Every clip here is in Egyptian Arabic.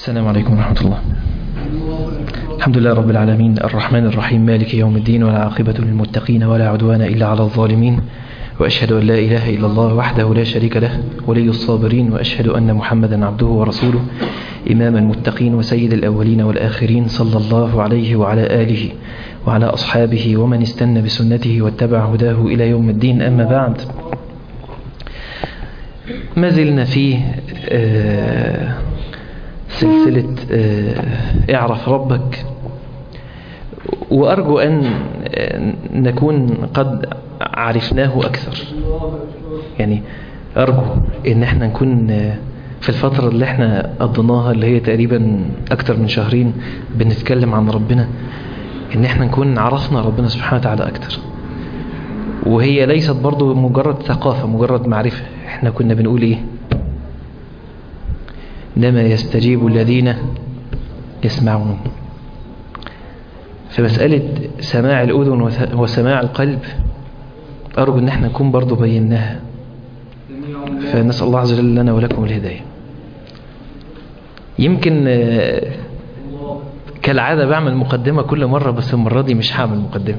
السلام عليكم ورحمة الله الحمد لله رب العالمين الرحمن الرحيم مالك يوم الدين ولا عاقبة للمتقين ولا عدوان إلا على الظالمين وأشهد أن لا إله إلا الله وحده لا شريك له ولي الصابرين وأشهد أن محمدا عبده ورسوله إمام المتقين وسيد الأولين والآخرين صلى الله عليه وعلى آله وعلى أصحابه ومن استنى بسنته واتبع هداه إلى يوم الدين أما بعد ما زلنا في آه سلسلة آه اعرف ربك وأرجو أن نكون قد عرفناه أكثر يعني أرجو أن احنا نكون في الفترة اللي احنا قضيناها اللي هي تقريبا أكتر من شهرين بنتكلم عن ربنا ان احنا نكون عرفنا ربنا سبحانه وتعالى أكتر وهي ليست برضو مجرد ثقافة مجرد معرفة احنا كنا بنقول ايه إنما يستجيب الذين يسمعون فمسألة سماع الأذن وسماع القلب أرجو أن احنا نكون برضو بيناها فنسأل الله عز وجل لنا ولكم الهداية يمكن كالعادة بعمل مقدمة كل مرة بس المرة دي مش هعمل مقدمة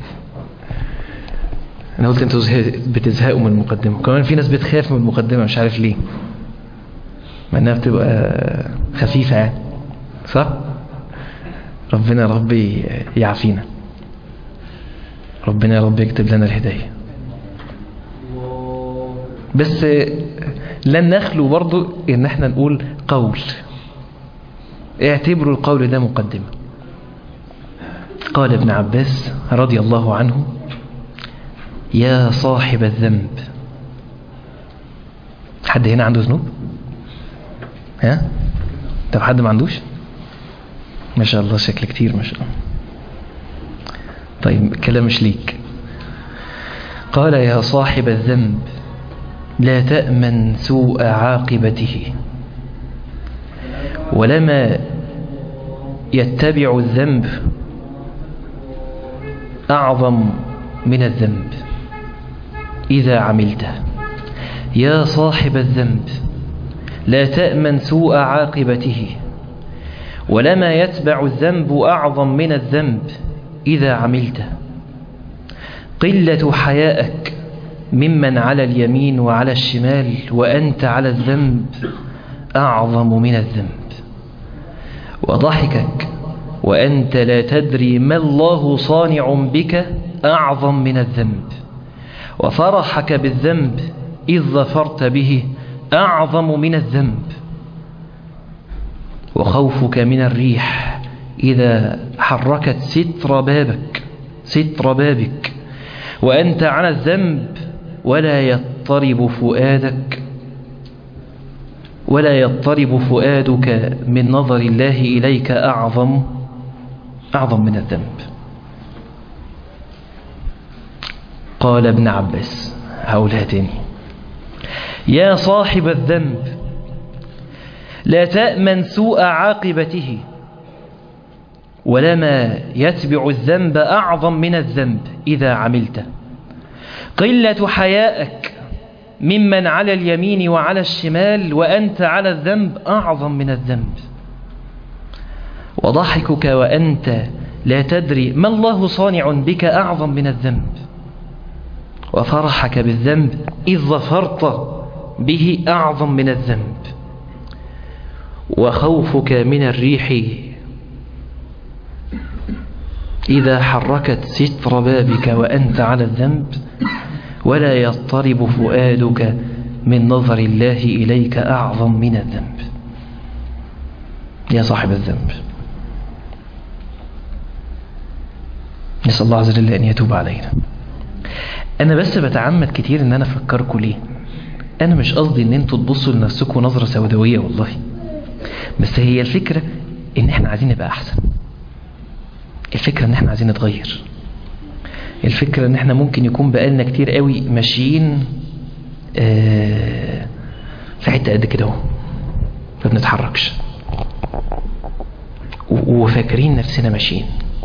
أنا قلت أنتوا بتزهقوا من المقدمة كمان في ناس بتخاف من المقدمة مش عارف ليه مع انها بتبقى خفيفة يعني صح ربنا ربي يعافينا ربنا يا رب يكتب لنا الهداية بس لن نخلو برضو ان احنا نقول قول اعتبروا القول ده مقدمة قال ابن عباس رضي الله عنه يا صاحب الذنب حد هنا عنده ذنوب ها طب حد ما عندوش ما شاء الله شكل كتير ما شاء الله طيب كلام مش ليك قال يا صاحب الذنب لا تأمن سوء عاقبته ولما يتبع الذنب أعظم من الذنب إذا عملته يا صاحب الذنب لا تأمن سوء عاقبته ولما يتبع الذنب أعظم من الذنب إذا عملته قلة حيائك ممن على اليمين وعلى الشمال وأنت على الذنب أعظم من الذنب وضحكك وأنت لا تدري ما الله صانع بك أعظم من الذنب وفرحك بالذنب إذ ظفرت به أعظم من الذنب وخوفك من الريح إذا حركت ستر بابك ستر بابك وأنت على الذنب ولا يضطرب فؤادك ولا يضطرب فؤادك من نظر الله إليك أعظم أعظم من الذنب قال ابن عباس هقولها تاني يا صاحب الذنب لا تأمن سوء عاقبته ولما يتبع الذنب أعظم من الذنب إذا عملته قلة حيائك ممن على اليمين وعلى الشمال وأنت على الذنب أعظم من الذنب وضحكك وأنت لا تدري ما الله صانع بك أعظم من الذنب وفرحك بالذنب إذ ظفرت به أعظم من الذنب وخوفك من الريح إذا حركت ستر بابك وأنت على الذنب ولا يضطرب فؤادك من نظر الله إليك أعظم من الذنب يا صاحب الذنب نسأل الله عز وجل أن يتوب علينا أنا بس بتعمد كتير أن أنا أفكركم ليه أنا مش قصدي أن أنتوا تبصوا لنفسكم نظرة سوداوية والله بس هي الفكرة أن احنا عايزين نبقى أحسن الفكرة أن احنا عايزين نتغير الفكرة أن احنا ممكن يكون بقالنا كتير قوي ماشيين آه في حتة قد كده اهو ما بنتحركش وفاكرين نفسنا ماشيين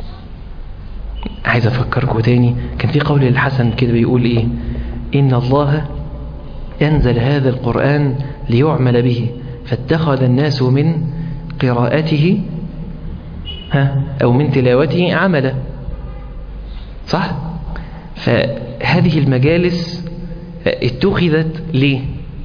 عايز افكركم تاني كان في قول الحسن كده بيقول ايه ان الله ينزل هذا القرآن ليعمل به فاتخذ الناس من قراءته ها أو من تلاوته عملا صح؟ فهذه المجالس اتخذت ليه؟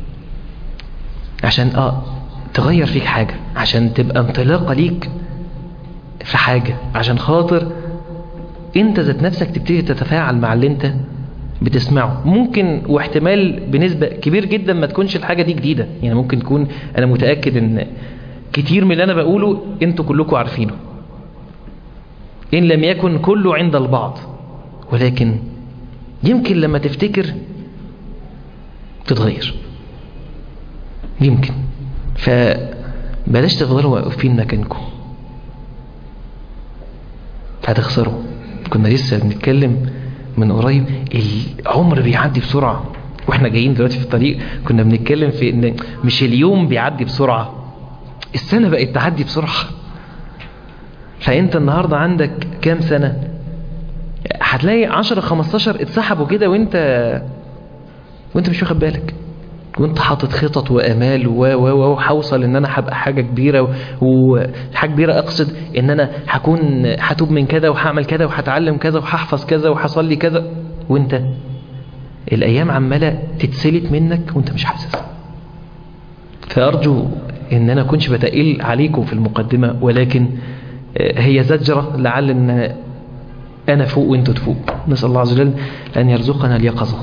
عشان اه تغير فيك حاجة عشان تبقى انطلاقة ليك في حاجة عشان خاطر انت ذات نفسك تبتدي تتفاعل مع اللي انت بتسمعه ممكن واحتمال بنسبة كبير جدا ما تكونش الحاجة دي جديدة يعني ممكن تكون انا متأكد ان كتير من اللي انا بقوله انتوا كلكم عارفينه ان لم يكن كله عند البعض ولكن يمكن لما تفتكر تتغير يمكن فبلاش تفضلوا واقفين مكانكم هتخسروا كنا لسه بنتكلم من قريب العمر بيعدي بسرعة واحنا جايين دلوقتي في الطريق كنا بنتكلم في ان مش اليوم بيعدي بسرعة السنة بقت تعدي بسرعة فانت النهاردة عندك كام سنة هتلاقي 10 15 اتسحبوا كده وانت وانت مش واخد بالك وانت حاطط خطط وامال و و و وهوصل ان انا هبقى حاجه كبيره وحاجه كبيره اقصد ان انا هكون هتوب من كذا وهعمل كذا وهتعلم كذا وهحفظ كذا وهصلي كذا وانت الايام عماله تتسلت منك وانت مش حاسس فارجو ان انا كنتش بتقل عليكم في المقدمه ولكن هي زجره لعل ان انا فوق وانتوا تفوق نسال الله عز وجل ان يرزقنا اليقظه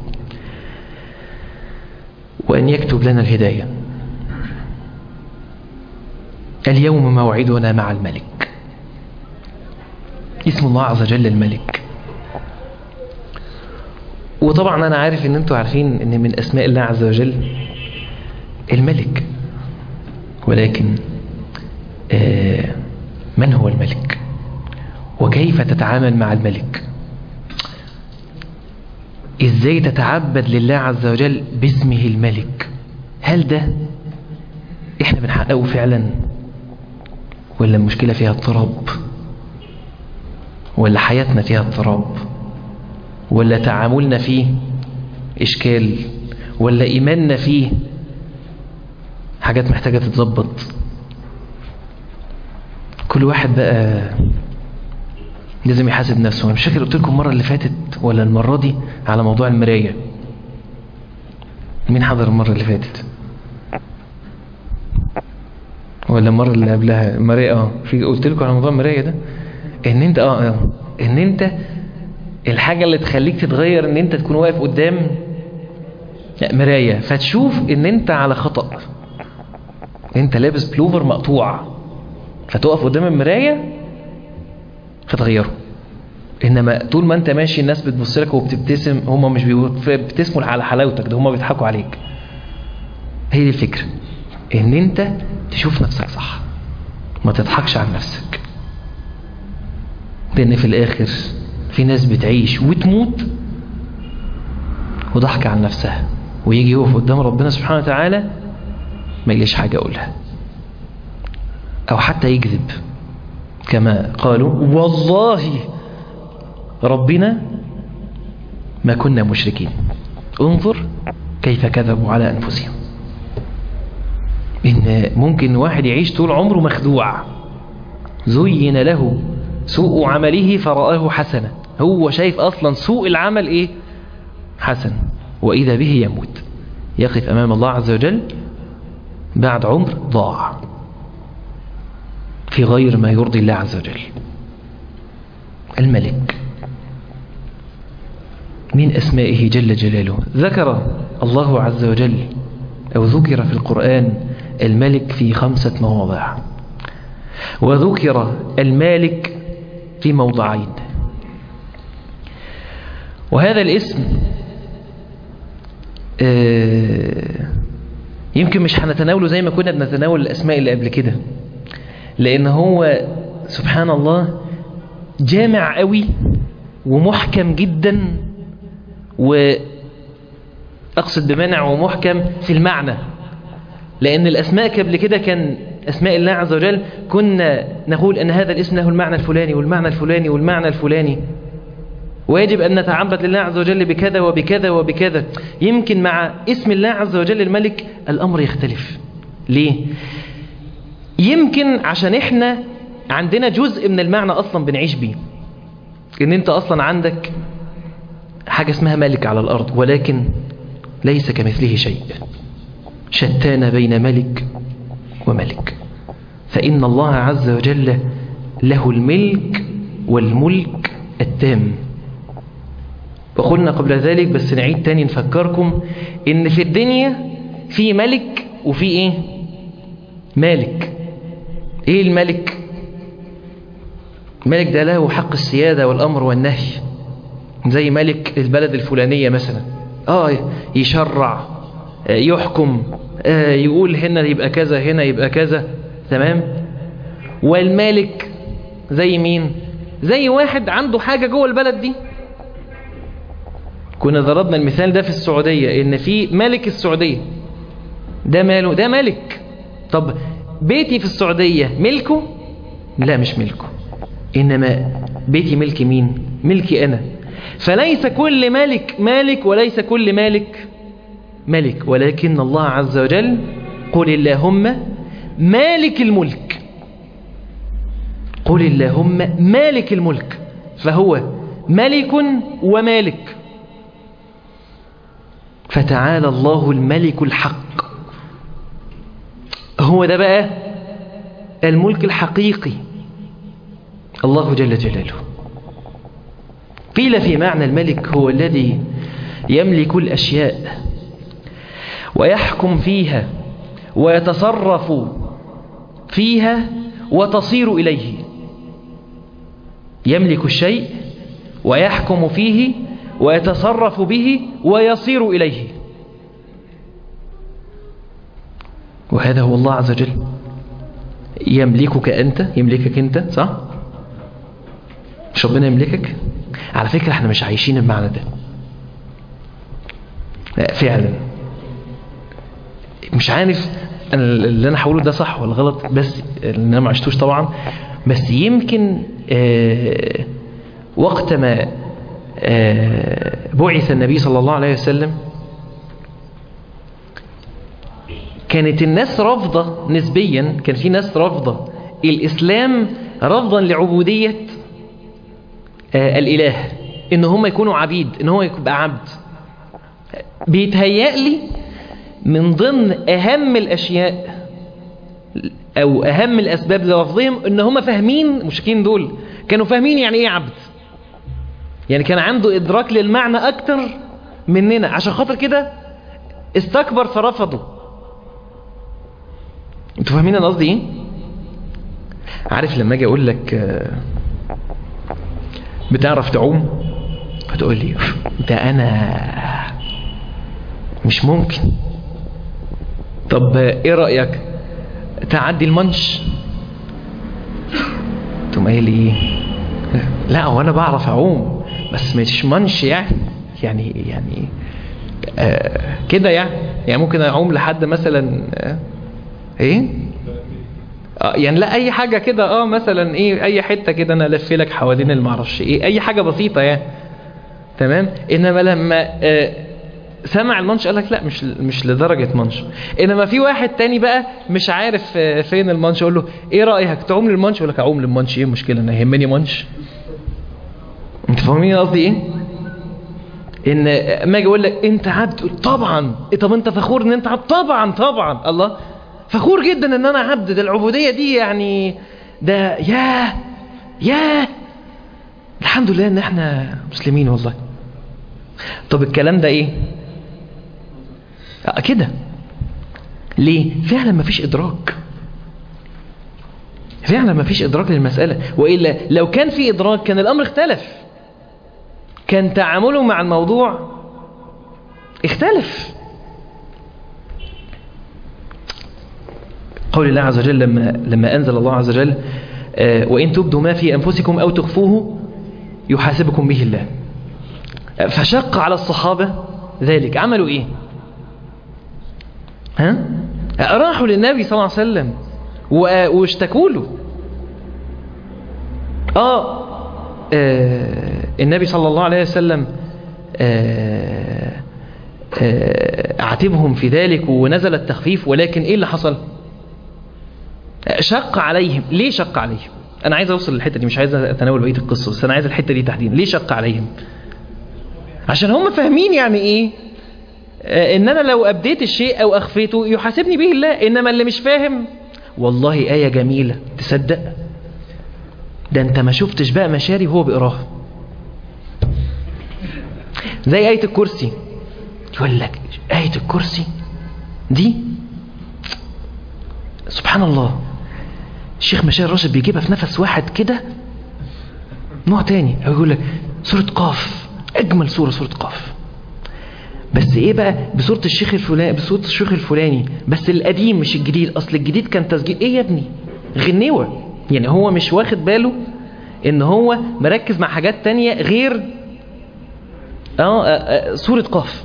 وأن يكتب لنا الهداية اليوم موعدنا مع الملك اسم الله عز وجل الملك وطبعا أنا عارف أن أنتوا عارفين أن من أسماء الله عز وجل الملك ولكن آه من هو الملك وكيف تتعامل مع الملك ازاي تتعبد لله عز وجل باسمه الملك هل ده احنا بنحققه فعلا ولا المشكلة فيها اضطراب ولا حياتنا فيها اضطراب ولا تعاملنا فيه اشكال ولا ايماننا فيه حاجات محتاجة تتظبط كل واحد بقى لازم يحاسب نفسه انا مش فاكر قلت لكم المره اللي فاتت ولا المره دي على موضوع المرايه مين حضر المره اللي فاتت ولا المره اللي قبلها المرايه اه في قلت لكم على موضوع المرايه ده ان انت اه اه ان انت الحاجه اللي تخليك تتغير ان انت تكون واقف قدام مرايه فتشوف ان انت على خطا انت لابس بلوفر مقطوع فتقف قدام المرايه فتغيره انما طول ما انت ماشي الناس بتبص لك وبتبتسم هم مش بيبتسموا على حلاوتك ده هم بيضحكوا عليك هي دي الفكره ان انت تشوف نفسك صح ما تضحكش على نفسك لان في الاخر في ناس بتعيش وتموت وضحك عن نفسها ويجي يقف قدام ربنا سبحانه وتعالى ما يليش حاجه اقولها او حتى يكذب كما قالوا والله ربنا ما كنا مشركين انظر كيف كذبوا على أنفسهم إن ممكن واحد يعيش طول عمره مخدوع زين له سوء عمله فرآه حسنا هو شايف أصلا سوء العمل إيه حسن وإذا به يموت يقف أمام الله عز وجل بعد عمر ضاع في غير ما يرضي الله عز وجل الملك من أسمائه جل جلاله ذكر الله عز وجل أو ذكر في القرآن الملك في خمسة مواضع وذكر المالك في موضعين وهذا الاسم يمكن مش هنتناوله زي ما كنا بنتناول الأسماء اللي قبل كده لأن هو سبحان الله جامع قوي ومحكم جدا وأقصد بمانع ومحكم في المعنى لأن الأسماء قبل كده كان أسماء الله عز وجل كنا نقول أن هذا الاسم له المعنى الفلاني والمعنى الفلاني والمعنى الفلاني ويجب أن نتعبد لله عز وجل بكذا وبكذا وبكذا يمكن مع اسم الله عز وجل الملك الأمر يختلف ليه؟ يمكن عشان احنا عندنا جزء من المعنى اصلا بنعيش بيه ان انت اصلا عندك حاجة اسمها ملك على الارض ولكن ليس كمثله شيء شتان بين ملك وملك فإن الله عز وجل له الملك والملك التام وقلنا قبل ذلك بس نعيد تاني نفكركم ان في الدنيا في ملك وفي ايه مالك ايه الملك الملك ده له حق السيادة والامر والنهي زي ملك البلد الفلانية مثلا اه يشرع آه يحكم آه يقول هنا يبقى كذا هنا يبقى كذا تمام والمالك زي مين زي واحد عنده حاجة جوه البلد دي كنا ضربنا المثال ده في السعودية ان في ملك السعودية ده ماله ده ملك طب بيتي في السعودية ملكه لا مش ملكه انما بيتي ملك مين ملكي انا فليس كل مالك مالك وليس كل مالك ملك ولكن الله عز وجل قل اللهم مالك الملك قل اللهم مالك الملك فهو ملك ومالك فتعالى الله الملك الحق هو ده بقى الملك الحقيقي الله جل جلاله قيل في معنى الملك هو الذي يملك الأشياء ويحكم فيها ويتصرف فيها وتصير إليه يملك الشيء ويحكم فيه ويتصرف به ويصير إليه وهذا هو الله عز وجل يملكك أنت يملكك أنت صح؟ مش ربنا يملكك على فكرة احنا مش عايشين المعنى ده لا فعلا مش عارف أنا اللي انا هقوله ده صح ولا غلط بس اللي انا ما عشتوش طبعا بس يمكن آه وقت ما آه بعث النبي صلى الله عليه وسلم كانت الناس رافضة نسبيا كان في ناس رافضة الإسلام رفضا لعبودية آه الإله إن هم يكونوا عبيد إن هو يبقى عبد بيتهيأ لي من ضمن أهم الأشياء أو أهم الأسباب لرفضهم إن هم فاهمين المشركين دول كانوا فاهمين يعني إيه عبد يعني كان عنده إدراك للمعنى أكتر مننا عشان خاطر كده استكبر فرفضوا انتوا فاهمين انا قصدي ايه عارف لما اجي اقول لك بتعرف تعوم هتقول لي ده انا مش ممكن طب ايه رايك تعدي المنش تقوم قايل لي ايه لا هو انا بعرف اعوم بس مش منش يعني يعني يعني آه كده يعني يعني ممكن اعوم لحد مثلا آه ايه آه يعني لا اي حاجه كده اه مثلا ايه اي حته كده انا الف لك حوالين المعرفش ايه اي حاجه بسيطه يعني تمام انما لما آه سمع المنش قال لك لا مش مش لدرجه منش انما في واحد تاني بقى مش عارف آه فين المنش اقول له ايه رايك تعوم للمنش يقول لك اعوم للمنش ايه المشكله انا يهمني منش انت فاهمين قصدي ايه ان ما اجي اقول لك انت عبد طبعا طب انت فخور ان انت عبد طبعا طبعا الله فخور جدا ان انا عبد ده العبودية دي يعني ده يا يا الحمد لله ان احنا مسلمين والله طب الكلام ده ايه كده ليه فعلا ما فيش ادراك فعلا ما فيش ادراك للمسألة وإلا لو كان في ادراك كان الامر اختلف كان تعامله مع الموضوع اختلف قول الله عز وجل لما, لما أنزل الله عز وجل آه وإن تبدوا ما في أنفسكم أو تخفوه يحاسبكم به الله فشق على الصحابة ذلك عملوا إيه ها؟ راحوا للنبي صلى الله عليه وسلم واشتكوا له آه, آه النبي صلى الله عليه وسلم آه آه اعتبهم في ذلك ونزل التخفيف ولكن ايه اللي حصل شق عليهم ليه شق عليهم انا عايز اوصل للحته دي مش عايز اتناول بقيه القصه بس انا عايز الحته دي تحديدا ليه شق عليهم عشان هم فاهمين يعني ايه آه، ان انا لو ابديت الشيء او اخفيته يحاسبني به الله انما اللي مش فاهم والله آية جميلة تصدق ده انت ما شفتش بقى مشاري وهو بيقراها زي آية الكرسي يقول لك آية الكرسي دي سبحان الله الشيخ مشاري راشد بيجيبها في نفس واحد كده نوع تاني أو يقول لك سورة قاف أجمل سورة سورة قاف بس ايه بقى بصورة الشيخ الفلاني بصورة الشيخ الفلاني بس القديم مش الجديد اصل الجديد كان تسجيل ايه يا ابني غنيوة يعني هو مش واخد باله ان هو مركز مع حاجات تانية غير اه, آه, آه سورة قاف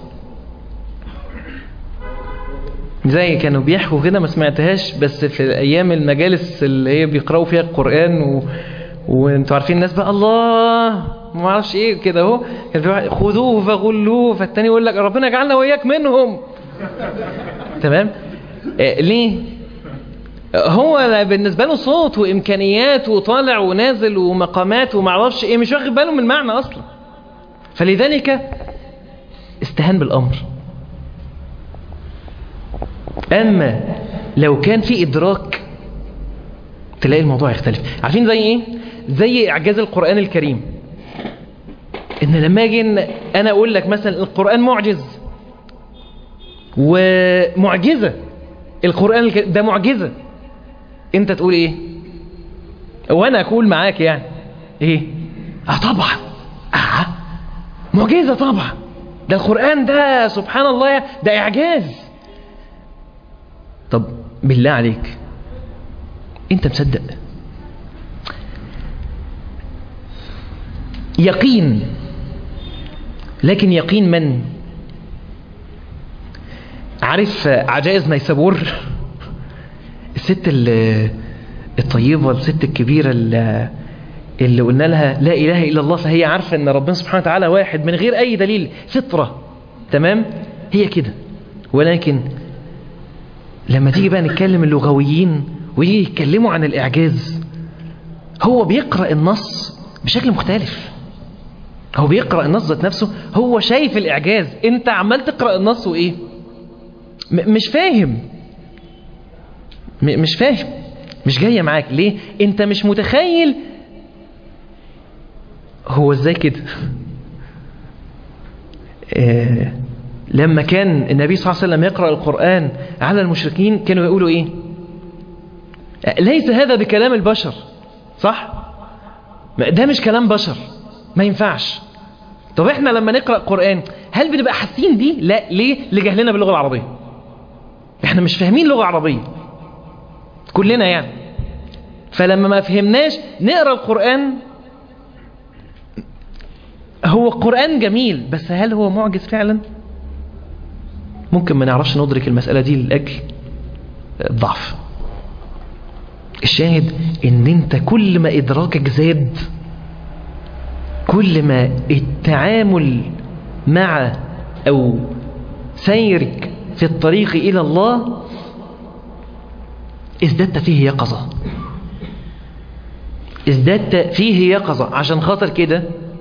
زي كانوا بيحكوا كده ما سمعتهاش بس في ايام المجالس اللي هي بيقرأوا فيها القرآن و... وانتوا عارفين الناس بقى الله ما اعرفش ايه كده اهو كان في واحد خذوه فغلوه فالتاني يقول لك ربنا يجعلنا وياك منهم تمام آه ليه هو بالنسبه له صوت وامكانيات وطالع ونازل ومقامات وما اعرفش ايه مش واخد باله من المعنى اصلا فلذلك استهان بالامر اما لو كان في ادراك تلاقي الموضوع يختلف عارفين زي ايه زي اعجاز القران الكريم ان لما اجي انا اقول لك مثلا القرآن معجز ومعجزة القرآن ده معجزة انت تقول ايه وانا اقول معاك يعني ايه اه طبعا اه معجزة طبعا ده القرآن ده سبحان الله ده اعجاز طب بالله عليك انت مصدق يقين لكن يقين من عارف عجائز نيسابور الست الطيبة الست الكبيرة اللي, اللي قلنا لها لا إله إلا الله فهي عارفة أن ربنا سبحانه وتعالى واحد من غير أي دليل فطرة تمام هي كده ولكن لما تيجي بقى نتكلم اللغويين ويجي يتكلموا عن الإعجاز هو بيقرأ النص بشكل مختلف هو بيقرأ النص ذات نفسه هو شايف الإعجاز انت عمال تقرأ النص وإيه م مش فاهم م مش فاهم مش جاية معاك ليه انت مش متخيل هو ازاي كده آه لما كان النبي صلى الله عليه وسلم يقرأ القرآن على المشركين كانوا يقولوا ايه ليس هذا بكلام البشر صح ده مش كلام بشر ما ينفعش طب احنا لما نقرأ قرآن هل بنبقى حاسين دي لا ليه لجهلنا باللغة العربية احنا مش فاهمين لغة عربية كلنا يعني فلما ما فهمناش نقرأ القرآن هو القرآن جميل بس هل هو معجز فعلا ممكن ما نعرفش ندرك المسألة دي لأجل الضعف الشاهد ان انت كل ما ادراكك زاد كل ما التعامل مع او سيرك في الطريق الى الله ازددت فيه يقظة ازددت فيه يقظة عشان خاطر كده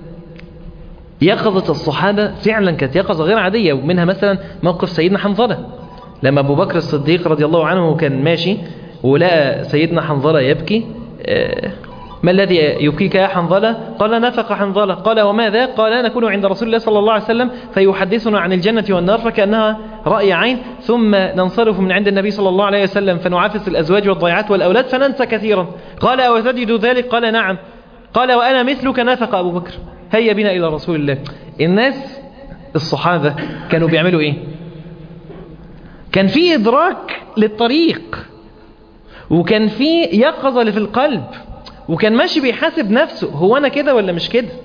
يقظة الصحابة فعلا كانت يقظة غير عادية ومنها مثلا موقف سيدنا حنظلة لما أبو بكر الصديق رضي الله عنه كان ماشي ولقى سيدنا حنظلة يبكي ما الذي يبكيك يا حنظلة قال نفق حنظلة قال وماذا قال نكون عند رسول الله صلى الله عليه وسلم فيحدثنا عن الجنة والنار فكأنها رأي عين ثم ننصرف من عند النبي صلى الله عليه وسلم فنعافس الأزواج والضيعات والأولاد فننسى كثيرا قال أوتجد ذلك قال نعم قال وأنا مثلك نفق أبو بكر هيا بنا إلى رسول الله الناس الصحابة كانوا بيعملوا إيه كان في إدراك للطريق وكان في يقظة في القلب وكان ماشي بيحاسب نفسه هو أنا كده ولا مش كده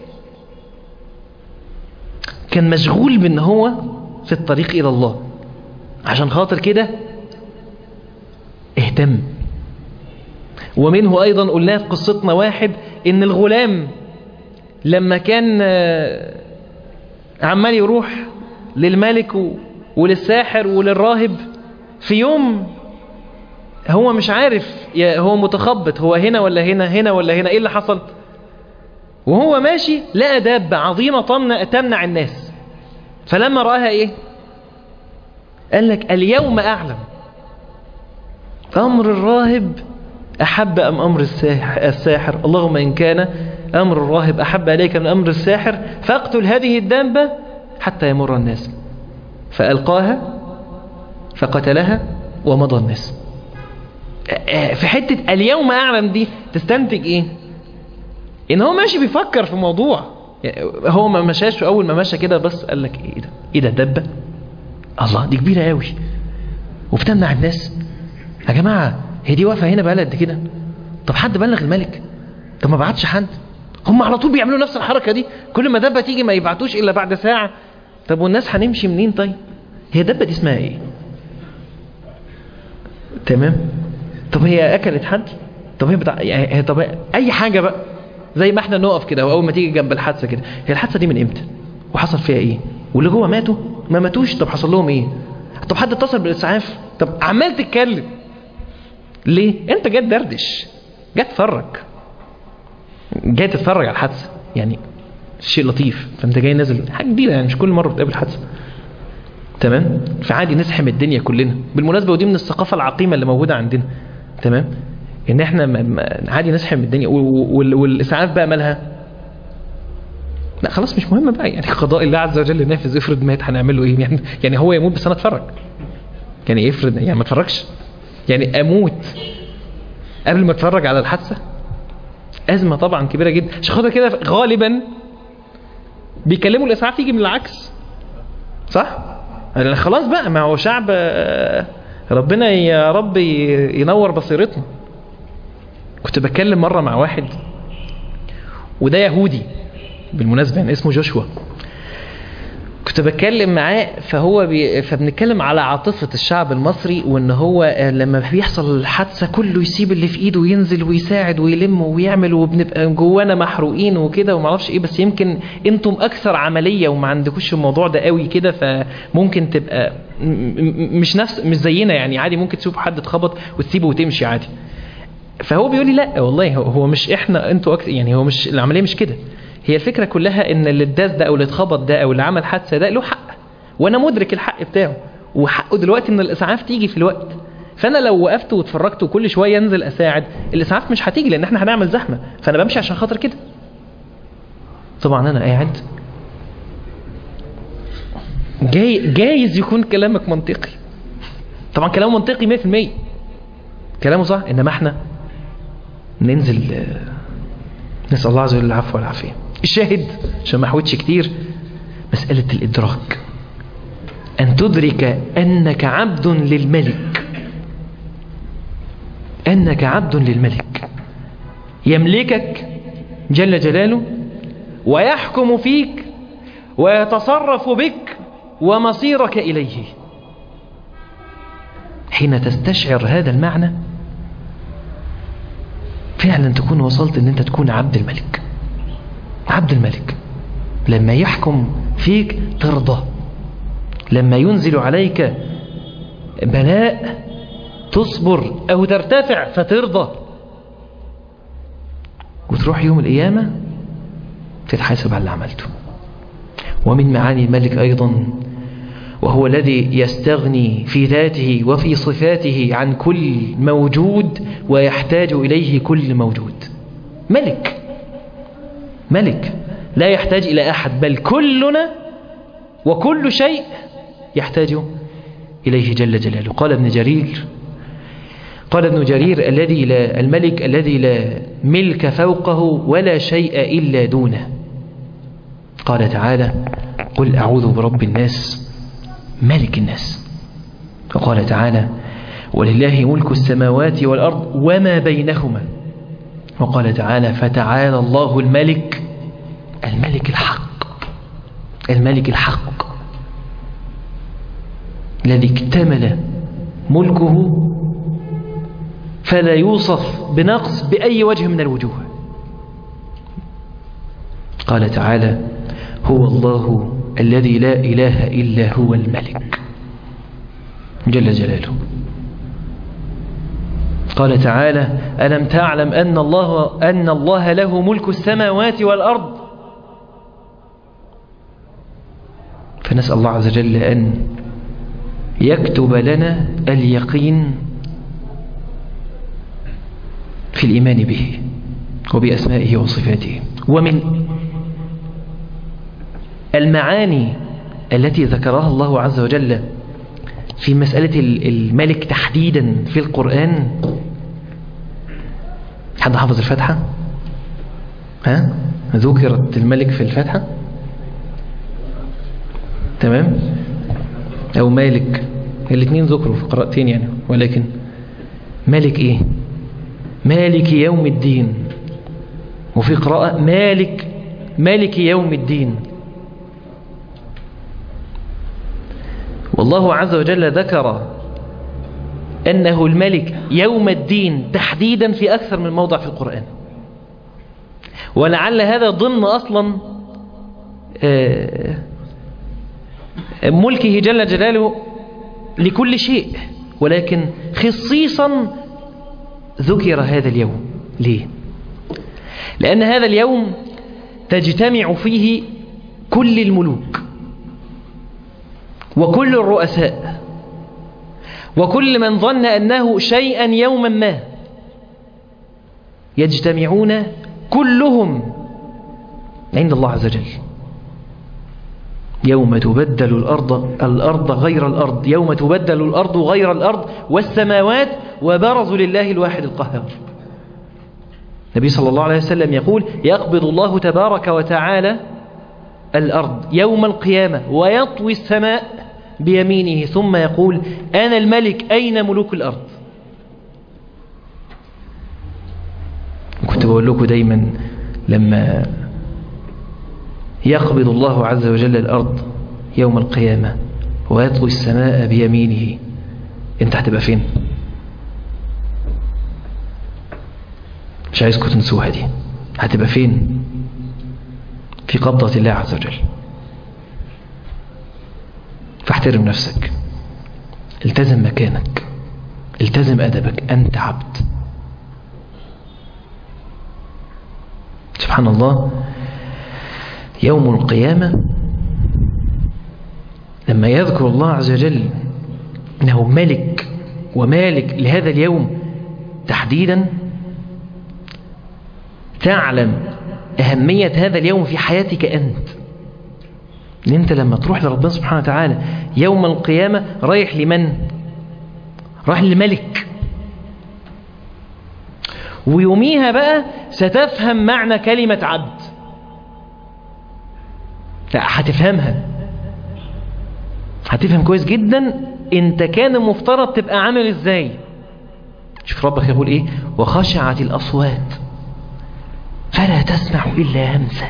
كان مشغول بأن هو في الطريق إلى الله عشان خاطر كده اهتم ومنه أيضا قلنا في قصتنا واحد إن الغلام لما كان عمال يروح للملك وللساحر وللراهب في يوم هو مش عارف هو متخبط هو هنا ولا هنا هنا ولا هنا ايه اللي حصل وهو ماشي لقى دابة عظيمة تمنع, تمنع الناس فلما رآها ايه قال لك اليوم اعلم امر الراهب احب ام امر الساحر اللهم ان كان امر الراهب احب اليك من امر الساحر فاقتل هذه الدابة حتى يمر الناس فالقاها فقتلها ومضى الناس في حتة اليوم أعلم دي تستنتج إيه إن هو ماشي بيفكر في موضوع هو ما مشاش أول ما مشى كده بس قال لك إيه ده إيه ده دبة الله دي كبيرة قوي وبتمنع الناس يا جماعة هي دي واقفة هنا بقى قد كده طب حد بلغ الملك طب ما بعتش حد هم على طول بيعملوا نفس الحركة دي كل ما دبة تيجي ما يبعتوش إلا بعد ساعة طب والناس هنمشي منين طيب هي دبة دي اسمها إيه تمام طب هي اكلت حد طب هي بتاع يعني طب اي حاجه بقى زي ما احنا نقف كده واول ما تيجي جنب الحادثه كده هي الحادثه دي من امتى وحصل فيها ايه واللي جوه ماتوا ما ماتوش طب حصل لهم ايه طب حد اتصل بالاسعاف طب عمال تتكلم ليه انت جاي تدردش جاي تتفرج جاي تتفرج على الحادثه يعني شيء لطيف فانت جاي نازل حاجه جديده يعني مش كل مره بتقابل حادثه تمام فعادي نزحم الدنيا كلنا بالمناسبه ودي من الثقافه العقيمه اللي موجوده عندنا تمام ان احنا عادي نزحم الدنيا والاسعاف بقى مالها لا خلاص مش مهم بقى يعني قضاء الله عز وجل نافذ افرض مات هنعمل له ايه يعني يعني هو يموت بس انا اتفرج يعني افرض يعني ما اتفرجش يعني اموت قبل ما اتفرج على الحادثه ازمه طبعا كبيره جدا عشان خاطر كده غالبا بيكلموا الاسعاف يجي من العكس صح خلاص بقى ما هو شعب ربنا يا رب ينور بصيرتنا كنت بتكلم مرة مع واحد وده يهودي بالمناسبة يعني اسمه جوشوا كنت بتكلم معاه فهو بي فبنتكلم على عاطفة الشعب المصري وان هو لما بيحصل الحادثة كله يسيب اللي في ايده وينزل ويساعد ويلم ويعمل وبنبقى جوانا محروقين وكده وما اعرفش ايه بس يمكن انتم اكثر عملية وما عندكوش الموضوع ده قوي كده فممكن تبقى مش نفس مش زينا يعني عادي ممكن تشوف حد اتخبط وتسيبه وتمشي عادي فهو بيقول لي لا والله هو مش احنا انتوا أكثر يعني هو مش العملية مش كده هي الفكرة كلها ان اللي اتداس ده او اللي اتخبط ده او اللي عمل حادثة ده له حق وانا مدرك الحق بتاعه وحقه دلوقتي ان الاسعاف تيجي في الوقت فانا لو وقفت واتفرجت وكل شوية انزل اساعد الاسعاف مش هتيجي لان احنا هنعمل زحمة فانا بمشي عشان خاطر كده طبعا انا قاعد جاي جايز يكون كلامك منطقي طبعا كلامه منطقي 100% كلامه صح انما احنا ننزل نسأل الله عز وجل العفو والعافية الشاهد عشان ما احوتش كتير مسألة الإدراك أن تدرك أنك عبد للملك أنك عبد للملك يملكك جل جلاله ويحكم فيك ويتصرف بك ومصيرك إليه حين تستشعر هذا المعنى فعلا تكون وصلت ان انت تكون عبد الملك عبد الملك لما يحكم فيك ترضى لما ينزل عليك بلاء تصبر او ترتفع فترضى وتروح يوم القيامة تتحاسب على اللي عملته ومن معاني الملك ايضا وهو الذي يستغني في ذاته وفي صفاته عن كل موجود ويحتاج إليه كل موجود ملك ملك لا يحتاج إلى أحد بل كلنا وكل شيء يحتاج إليه جل جلاله قال ابن جرير قال ابن جرير الذي لا الملك الذي لا ملك فوقه ولا شيء إلا دونه قال تعالى قل أعوذ برب الناس ملك الناس وقال تعالى ولله ملك السماوات والأرض وما بينهما وقال تعالى فتعالى الله الملك الملك الحق الملك الحق الذي اكتمل ملكه فلا يوصف بنقص بأي وجه من الوجوه قال تعالى هو الله الذي لا إله إلا هو الملك جل جلاله قال تعالى ألم تعلم أن الله, أن الله له ملك السماوات والأرض فنسأل الله عز وجل أن يكتب لنا اليقين في الإيمان به وبأسمائه وصفاته ومن المعاني التي ذكرها الله عز وجل في مسألة الملك تحديدا في القرآن حد حافظ الفتحة ها ذكرت الملك في الفتحة تمام أو مالك الاثنين ذكروا في قراءتين يعني ولكن مالك ايه مالك يوم الدين وفي قراءة مالك مالك يوم الدين والله عز وجل ذكر أنه الملك يوم الدين تحديدا في أكثر من موضع في القرآن ولعل هذا ضمن أصلا ملكه جل جلاله لكل شيء ولكن خصيصا ذكر هذا اليوم ليه لأن هذا اليوم تجتمع فيه كل الملوك وكل الرؤساء وكل من ظن أنه شيئا يوما ما يجتمعون كلهم عند الله عز وجل يوم تبدل الأرض, الأرض غير الأرض يوم تبدل الأرض غير الأرض والسماوات وبرزوا لله الواحد القهار النبي صلى الله عليه وسلم يقول يقبض الله تبارك وتعالى الأرض يوم القيامة ويطوي السماء بيمينه ثم يقول أنا الملك أين ملوك الأرض كنت بقول لكم دايما لما يقبض الله عز وجل الأرض يوم القيامة ويطوي السماء بيمينه انت هتبقى فين مش عايزكم تنسوها دي هتبقى فين في قبضة الله عز وجل فاحترم نفسك التزم مكانك التزم أدبك أنت عبد سبحان الله يوم القيامة لما يذكر الله عز وجل أنه ملك ومالك لهذا اليوم تحديدا تعلم أهمية هذا اليوم في حياتك أنت ان انت لما تروح لربنا سبحانه وتعالى يوم القيامة رايح لمن رايح لملك ويوميها بقى ستفهم معنى كلمة عبد لا هتفهمها هتفهم كويس جدا انت كان المفترض تبقى عامل ازاي شوف ربك يقول ايه وخشعت الاصوات فلا تسمع الا همسه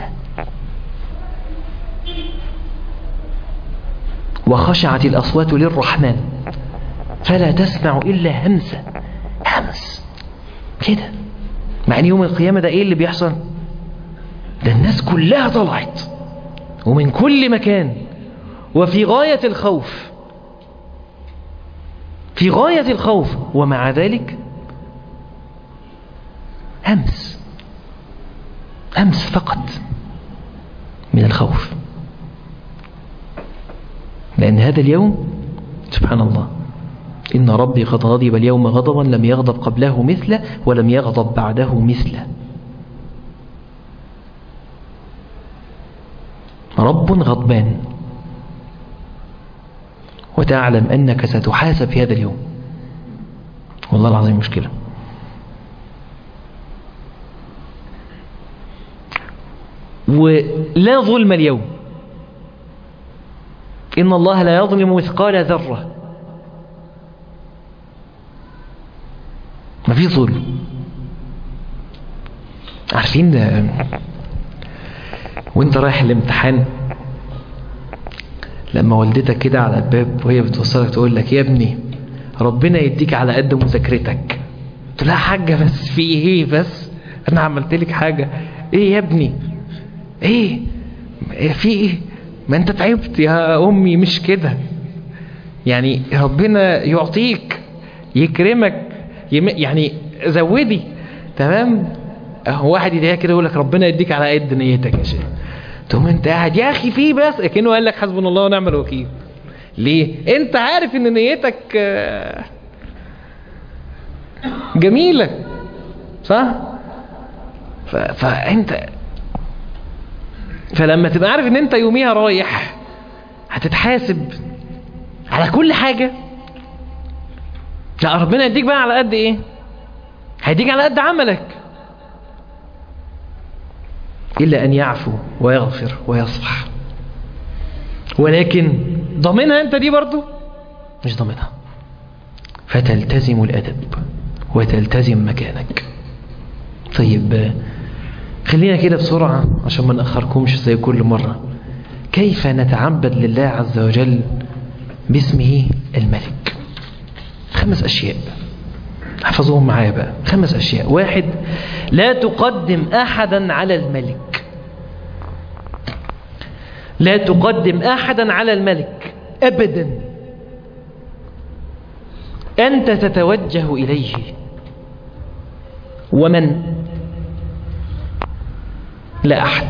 وخشعت الأصوات للرحمن فلا تسمع إلا همسة همس كده مع ان يوم القيامة ده ايه اللي بيحصل ده الناس كلها طلعت ومن كل مكان وفي غاية الخوف في غاية الخوف ومع ذلك همس همس فقط من الخوف لأن هذا اليوم سبحان الله إن ربي قد غضب اليوم غضبا لم يغضب قبله مثله ولم يغضب بعده مثله رب غضبان وتعلم أنك ستحاسب في هذا اليوم والله العظيم مشكلة ولا ظلم اليوم إن الله لا يظلم مثقال ذرة ما في ظلم عارفين ده وانت رايح الامتحان لما والدتك كده على الباب وهي بتوصلك تقول لك يا ابني ربنا يديك على قد مذاكرتك قلت لها حاجة بس في ايه بس انا عملت لك حاجة ايه يا ابني ايه في ايه ما انت تعبت يا امي مش كده يعني ربنا يعطيك يكرمك يم- يعني زودي تمام هو واحد يديها كده يقول لك ربنا يديك على قد نيتك يا شيخ تقوم انت قاعد يا اخي في بس كأنه قال لك حسبنا الله ونعم الوكيل ليه انت عارف ان نيتك آه، جميلة صح ف... فانت فلما تبقى عارف ان انت يوميها رايح هتتحاسب على كل حاجة لا ربنا يديك بقى على قد ايه هيديك على قد عملك إلا أن يعفو ويغفر ويصفح ولكن ضامنها أنت دي برضو مش ضامنها فتلتزم الأدب وتلتزم مكانك طيب خلينا كده بسرعة عشان ما نأخركمش زي كل مرة كيف نتعبد لله عز وجل باسمه الملك خمس أشياء احفظوهم معايا بقى خمس أشياء واحد لا تقدم أحدا على الملك لا تقدم أحدا على الملك أبدا أنت تتوجه إليه ومن لا أحد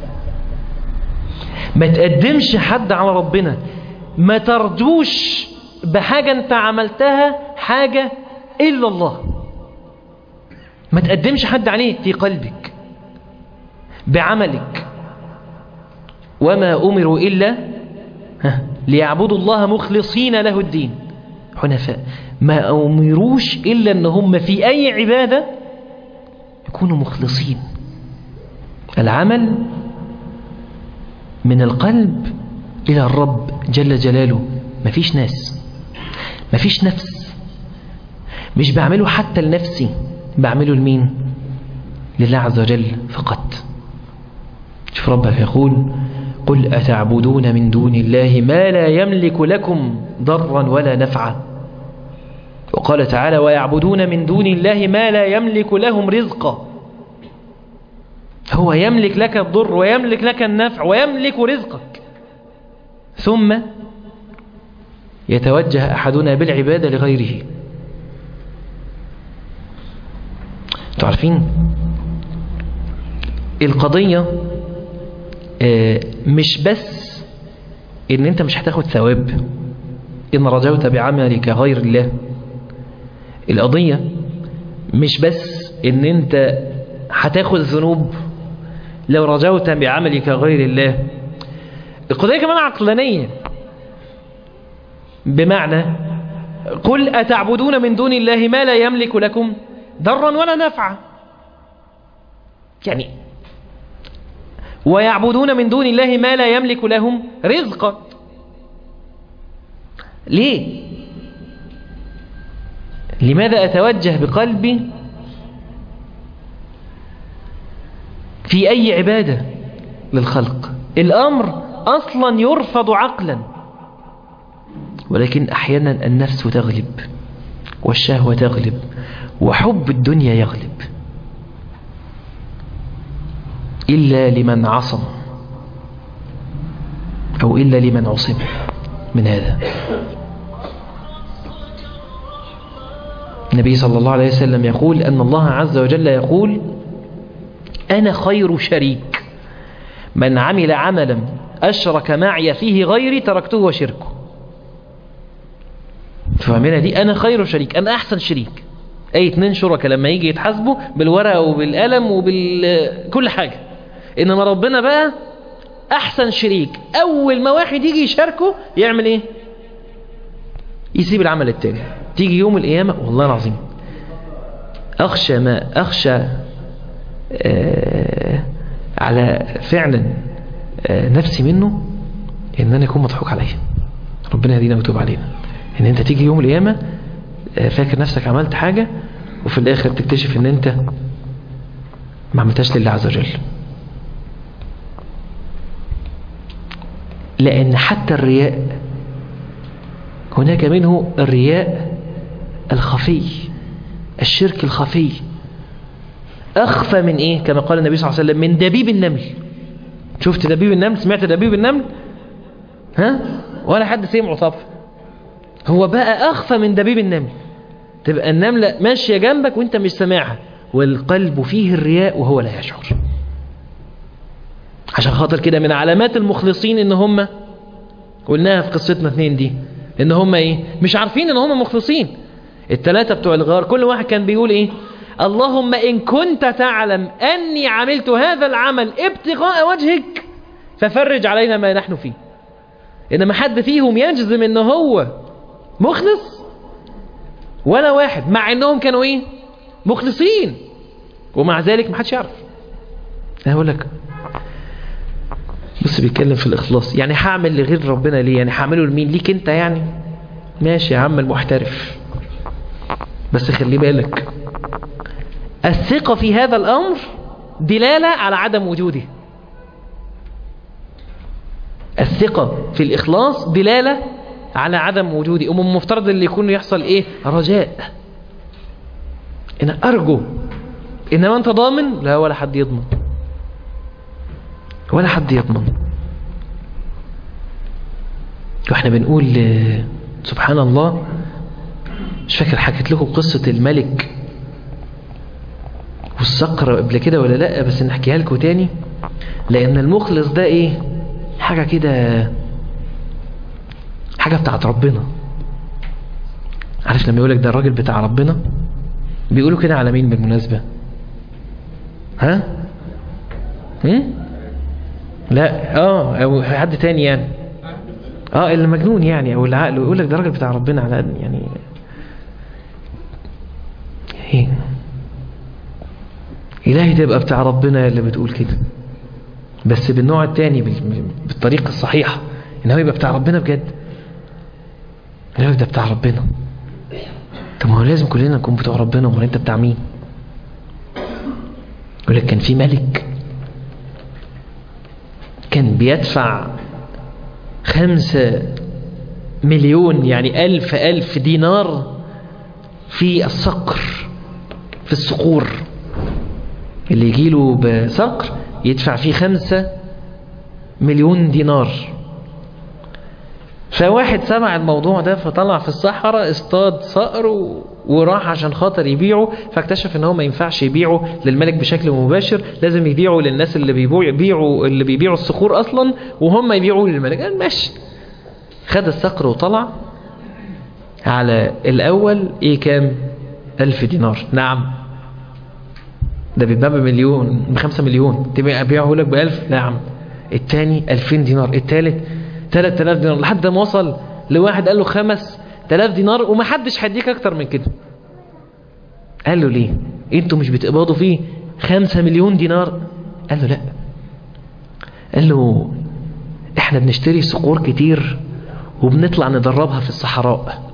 ما تقدمش حد على ربنا ما ترجوش بحاجة انت عملتها حاجة إلا الله ما تقدمش حد عليه في قلبك بعملك وما أمروا إلا ها، ليعبدوا الله مخلصين له الدين حنفاء ما أمروش إلا أن هم في أي عبادة يكونوا مخلصين العمل من القلب إلى الرب جل جلاله مفيش ناس مفيش نفس مش بعمله حتى لنفسي بعمله لمين لله عز وجل فقط شوف ربك يقول قل أتعبدون من دون الله ما لا يملك لكم ضرا ولا نفعا وقال تعالى ويعبدون من دون الله ما لا يملك لهم رزقا هو يملك لك الضر ويملك لك النفع ويملك رزقك ثم يتوجه أحدنا بالعبادة لغيره تعرفين القضية آه، مش بس ان انت مش هتاخد ثواب ان رجوت بعملك غير الله القضية مش بس ان انت هتاخد ذنوب لو رجوت بعملك غير الله القضية كمان عقلانية بمعنى قل أتعبدون من دون الله ما لا يملك لكم ضرا ولا نفعا يعني ويعبدون من دون الله ما لا يملك لهم رزقا ليه لماذا أتوجه بقلبي في أي عبادة للخلق الأمر أصلا يرفض عقلا ولكن أحيانا النفس تغلب والشهوة تغلب وحب الدنيا يغلب إلا لمن عصم أو إلا لمن عصم من هذا النبي صلى الله عليه وسلم يقول أن الله عز وجل يقول أنا خير شريك من عمل عملا أشرك معي فيه غيري تركته وشركه فهمنا دي أنا خير شريك أنا أحسن شريك أي اتنين شركاء لما يجي يتحاسبوا بالورقة وبالقلم وبكل حاجة إنما ربنا بقى أحسن شريك أول ما واحد يجي يشاركه يعمل إيه يسيب العمل التاني تيجي يوم القيامة والله العظيم أخشى ما أخشى آه على فعلا آه نفسي منه إن أنا أكون مضحوك عليا ربنا يهدينا ويتوب علينا إن أنت تيجي يوم القيامة آه فاكر نفسك عملت حاجة وفي الآخر تكتشف إن أنت ما عملتهاش لله عز وجل لأن حتى الرياء هناك منه الرياء الخفي الشرك الخفي أخفى من إيه كما قال النبي صلى الله عليه وسلم من دبيب النمل شفت دبيب النمل سمعت دبيب النمل ها ولا حد سمعه طب هو بقى أخفى من دبيب النمل تبقى النملة ماشية جنبك وانت مش سامعها والقلب فيه الرياء وهو لا يشعر عشان خاطر كده من علامات المخلصين ان هم قلناها في قصتنا اتنين دي ان هم ايه مش عارفين ان هم مخلصين التلاتة بتوع الغار كل واحد كان بيقول ايه اللهم ان كنت تعلم اني عملت هذا العمل ابتغاء وجهك ففرج علينا ما نحن فيه انما حد فيهم يجزم ان هو مخلص ولا واحد مع انهم كانوا ايه مخلصين ومع ذلك ما حدش يعرف انا هقول لك بص بيتكلم في الاخلاص يعني هعمل لغير ربنا ليه يعني هعمله لمين ليك انت يعني ماشي يا عم المحترف بس خلي بالك الثقة في هذا الامر دلالة على عدم وجوده الثقة في الإخلاص دلالة على عدم وجودي ومن المفترض اللي يكون يحصل إيه رجاء أنا أرجو إنما أنت ضامن لا ولا حد يضمن ولا حد يضمن واحنا بنقول سبحان الله مش فاكر حكيت لكم قصة الملك والصقر قبل كده ولا لا بس نحكيها لكم تاني لأن المخلص ده إيه حاجة كده حاجة بتاعت ربنا عارف لما يقولك ده الراجل بتاع ربنا بيقولوا كده على مين بالمناسبة ها هم؟ لا اه او حد تاني يعني اه اللي مجنون يعني او العقل ويقول لك ده راجل بتاع ربنا على قد يعني ايه الهي تبقى بتاع ربنا اللي بتقول كده بس بالنوع التاني بالطريقة الصحيحة ان هو يبقى بتاع ربنا بجد ان هو يبقى بتاع ربنا طب ما هو لازم كلنا نكون بتوع ربنا امال انت بتاع مين يقول لك كان في ملك كان بيدفع خمسة مليون يعني ألف ألف دينار في الصقر في الصقور اللي يجيله بصقر يدفع فيه خمسة مليون دينار فواحد سمع الموضوع ده فطلع في الصحراء اصطاد صقر و... وراح عشان خاطر يبيعه فاكتشف ان هو ما ينفعش يبيعه للملك بشكل مباشر لازم يبيعه للناس اللي بيبيعوا يبيعوا اللي بيبيعوا الصخور اصلا وهم يبيعوه للملك قال ماشي خد الصقر وطلع على الاول ايه كام الف دينار نعم ده بيتباع بمليون بخمسة مليون تبيع ابيعه لك بألف لا يا عم التاني ألفين دينار التالت تلات تلاف دينار لحد ما وصل لواحد قال له خمس تلاف دينار ومحدش هيديك اكتر من كده قال له ليه انتوا مش بتقبضوا فيه خمسة مليون دينار قال له لا قال له احنا بنشتري صقور كتير وبنطلع ندربها في الصحراء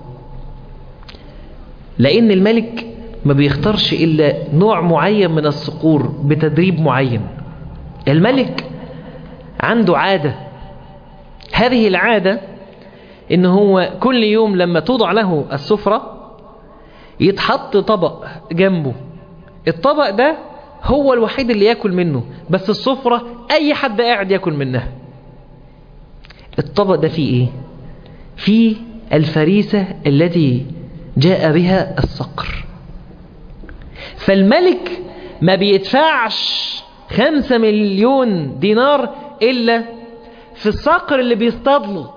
لان الملك ما بيختارش الا نوع معين من الصقور بتدريب معين الملك عنده عادة هذه العادة ان هو كل يوم لما توضع له السفرة يتحط طبق جنبه الطبق ده هو الوحيد اللي ياكل منه بس السفرة اي حد قاعد ياكل منها الطبق ده فيه ايه فيه الفريسة التي جاء بها الصقر فالملك ما بيدفعش خمسة مليون دينار إلا في الصقر اللي بيصطادله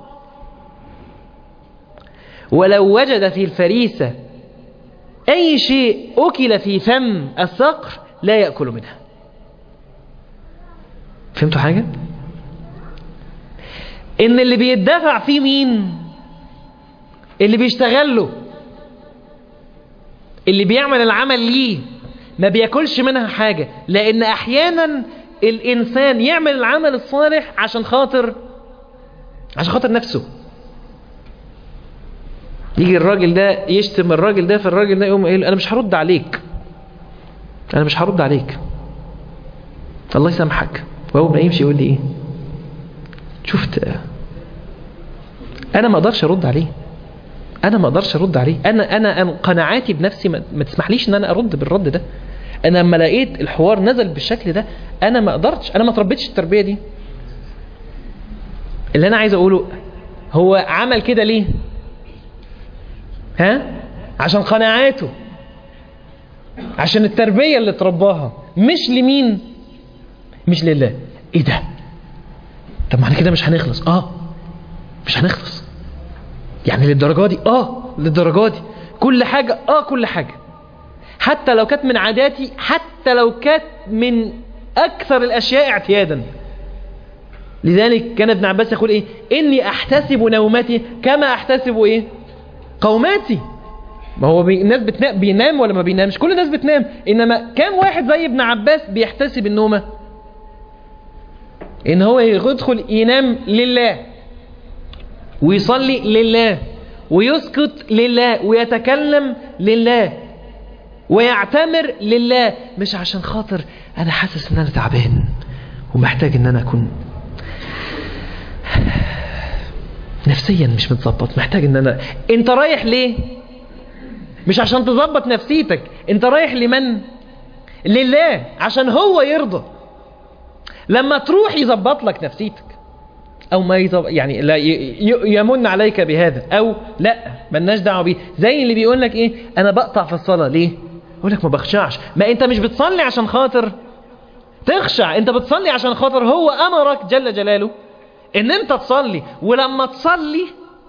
ولو وجد في الفريسة أي شيء أكل في فم الصقر لا يأكل منها فهمتوا حاجة؟ إن اللي بيدفع فيه مين؟ اللي بيشتغل له اللي بيعمل العمل ليه ما بياكلش منها حاجة لأن أحيانا الإنسان يعمل العمل الصالح عشان خاطر عشان خاطر نفسه يجي الراجل ده يشتم الراجل ده فالراجل ده يقوم قايل أنا مش هرد عليك أنا مش هرد عليك الله يسامحك وهو ما يمشي يقول لي إيه شفت أنا ما أقدرش أرد عليه انا ما اقدرش ارد عليه انا انا أنا قناعاتي بنفسي ما, ما تسمحليش ان انا ارد بالرد ده انا لما لقيت الحوار نزل بالشكل ده انا ما قدرتش انا ما تربيتش التربيه دي اللي انا عايز اقوله هو عمل كده ليه ها عشان قناعاته عشان التربية اللي ترباها مش لمين مش لله ايه ده طب ما احنا كده مش هنخلص اه مش هنخلص يعني للدرجة دي اه للدرجة دي كل حاجة اه كل حاجة حتى لو كانت من عاداتي حتى لو كانت من اكثر الاشياء اعتيادا لذلك كان ابن عباس يقول ايه اني احتسب نومتي كما احتسب ايه قوماتي ما هو بي... الناس بتنام بينام ولا ما بينامش كل الناس بتنام انما كام واحد زي ابن عباس بيحتسب النومه ان هو يدخل ينام لله ويصلي لله ويسكت لله ويتكلم لله ويعتمر لله مش عشان خاطر انا حاسس ان انا تعبان ومحتاج ان انا اكون نفسيا مش متظبط محتاج ان انا انت رايح ليه مش عشان تظبط نفسيتك انت رايح لمن لله عشان هو يرضى لما تروح يظبط لك نفسيتك او ما يظبط يعني لا يمن عليك بهذا او لا ملناش دعوه بيه زي اللي بيقول لك ايه انا بقطع في الصلاه ليه يقول لك ما بخشعش ما انت مش بتصلي عشان خاطر تخشع انت بتصلي عشان خاطر هو امرك جل جلاله ان انت تصلي ولما تصلي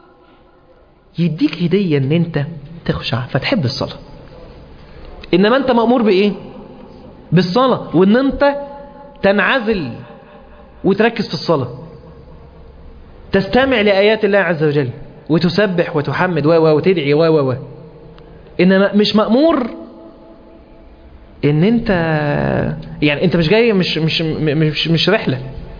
يديك هديه ان انت تخشع فتحب الصلاه انما انت مامور بايه بالصلاه وان انت تنعزل وتركز في الصلاه تستمع لآيات الله عز وجل وتسبح وتحمد و وتدعي و و و إنما مش مأمور إن أنت يعني أنت مش جاي مش مش مش مش رحلة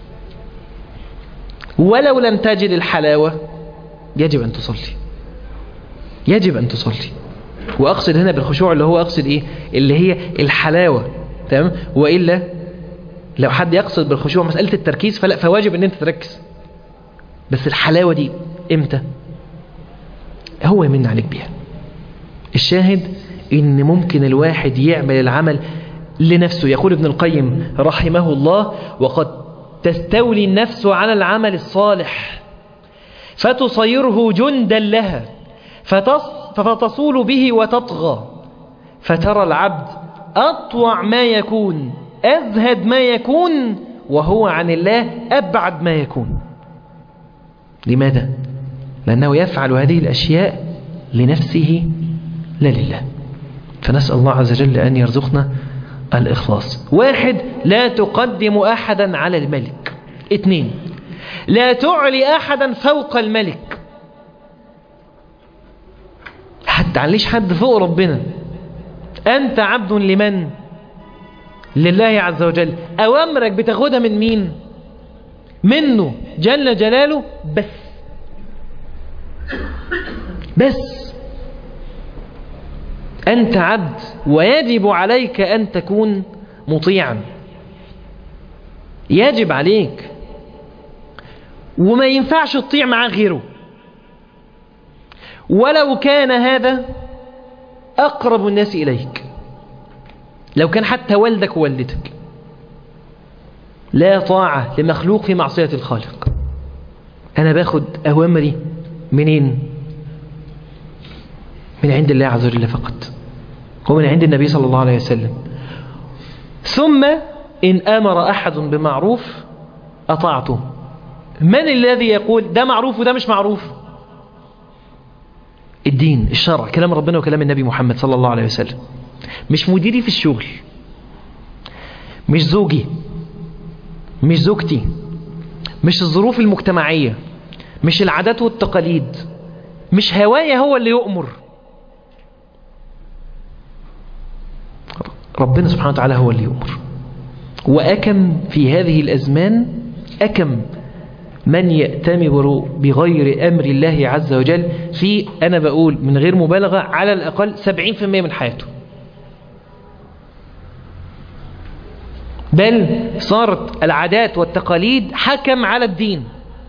ولو لم تجد الحلاوة يجب أن تصلي يجب أن تصلي وأقصد هنا بالخشوع اللي هو أقصد إيه اللي هي الحلاوة تمام وإلا لو حد يقصد بالخشوع مسألة التركيز فلا فواجب أن أنت تركز بس الحلاوة دي امتى هو يمن عليك بيها الشاهد ان ممكن الواحد يعمل العمل لنفسه يقول ابن القيم رحمه الله وقد تستولي النفس على العمل الصالح فتصيره جندا لها فتصول به وتطغى فترى العبد أطوع ما يكون أزهد ما يكون وهو عن الله أبعد ما يكون لماذا؟ لأنه يفعل هذه الأشياء لنفسه لا لله فنسأل الله عز وجل أن يرزقنا الإخلاص واحد لا تقدم أحدا على الملك اثنين لا تعلي أحدا فوق الملك حتى عليش حد فوق ربنا أنت عبد لمن؟ لله عز وجل أوامرك بتاخدها من مين؟ منه جل جلاله بس بس أنت عبد ويجب عليك أن تكون مطيعا يجب عليك وما ينفعش تطيع مع غيره ولو كان هذا أقرب الناس إليك لو كان حتى والدك ووالدتك لا طاعة لمخلوق في معصية الخالق أنا باخد أوامري منين من عند الله عز وجل فقط ومن عند النبي صلى الله عليه وسلم ثم إن أمر أحد بمعروف أطعته من الذي يقول ده معروف وده مش معروف الدين الشرع كلام ربنا وكلام النبي محمد صلى الله عليه وسلم مش مديري في الشغل مش زوجي مش زوجتي مش الظروف المجتمعية مش العادات والتقاليد مش هوايا هو اللي يؤمر ربنا سبحانه وتعالى هو اللي يؤمر وأكم في هذه الأزمان أكم من يأتمر بغير أمر الله عز وجل في أنا بقول من غير مبالغة على الأقل 70% من حياته بل صارت العادات والتقاليد حكم على الدين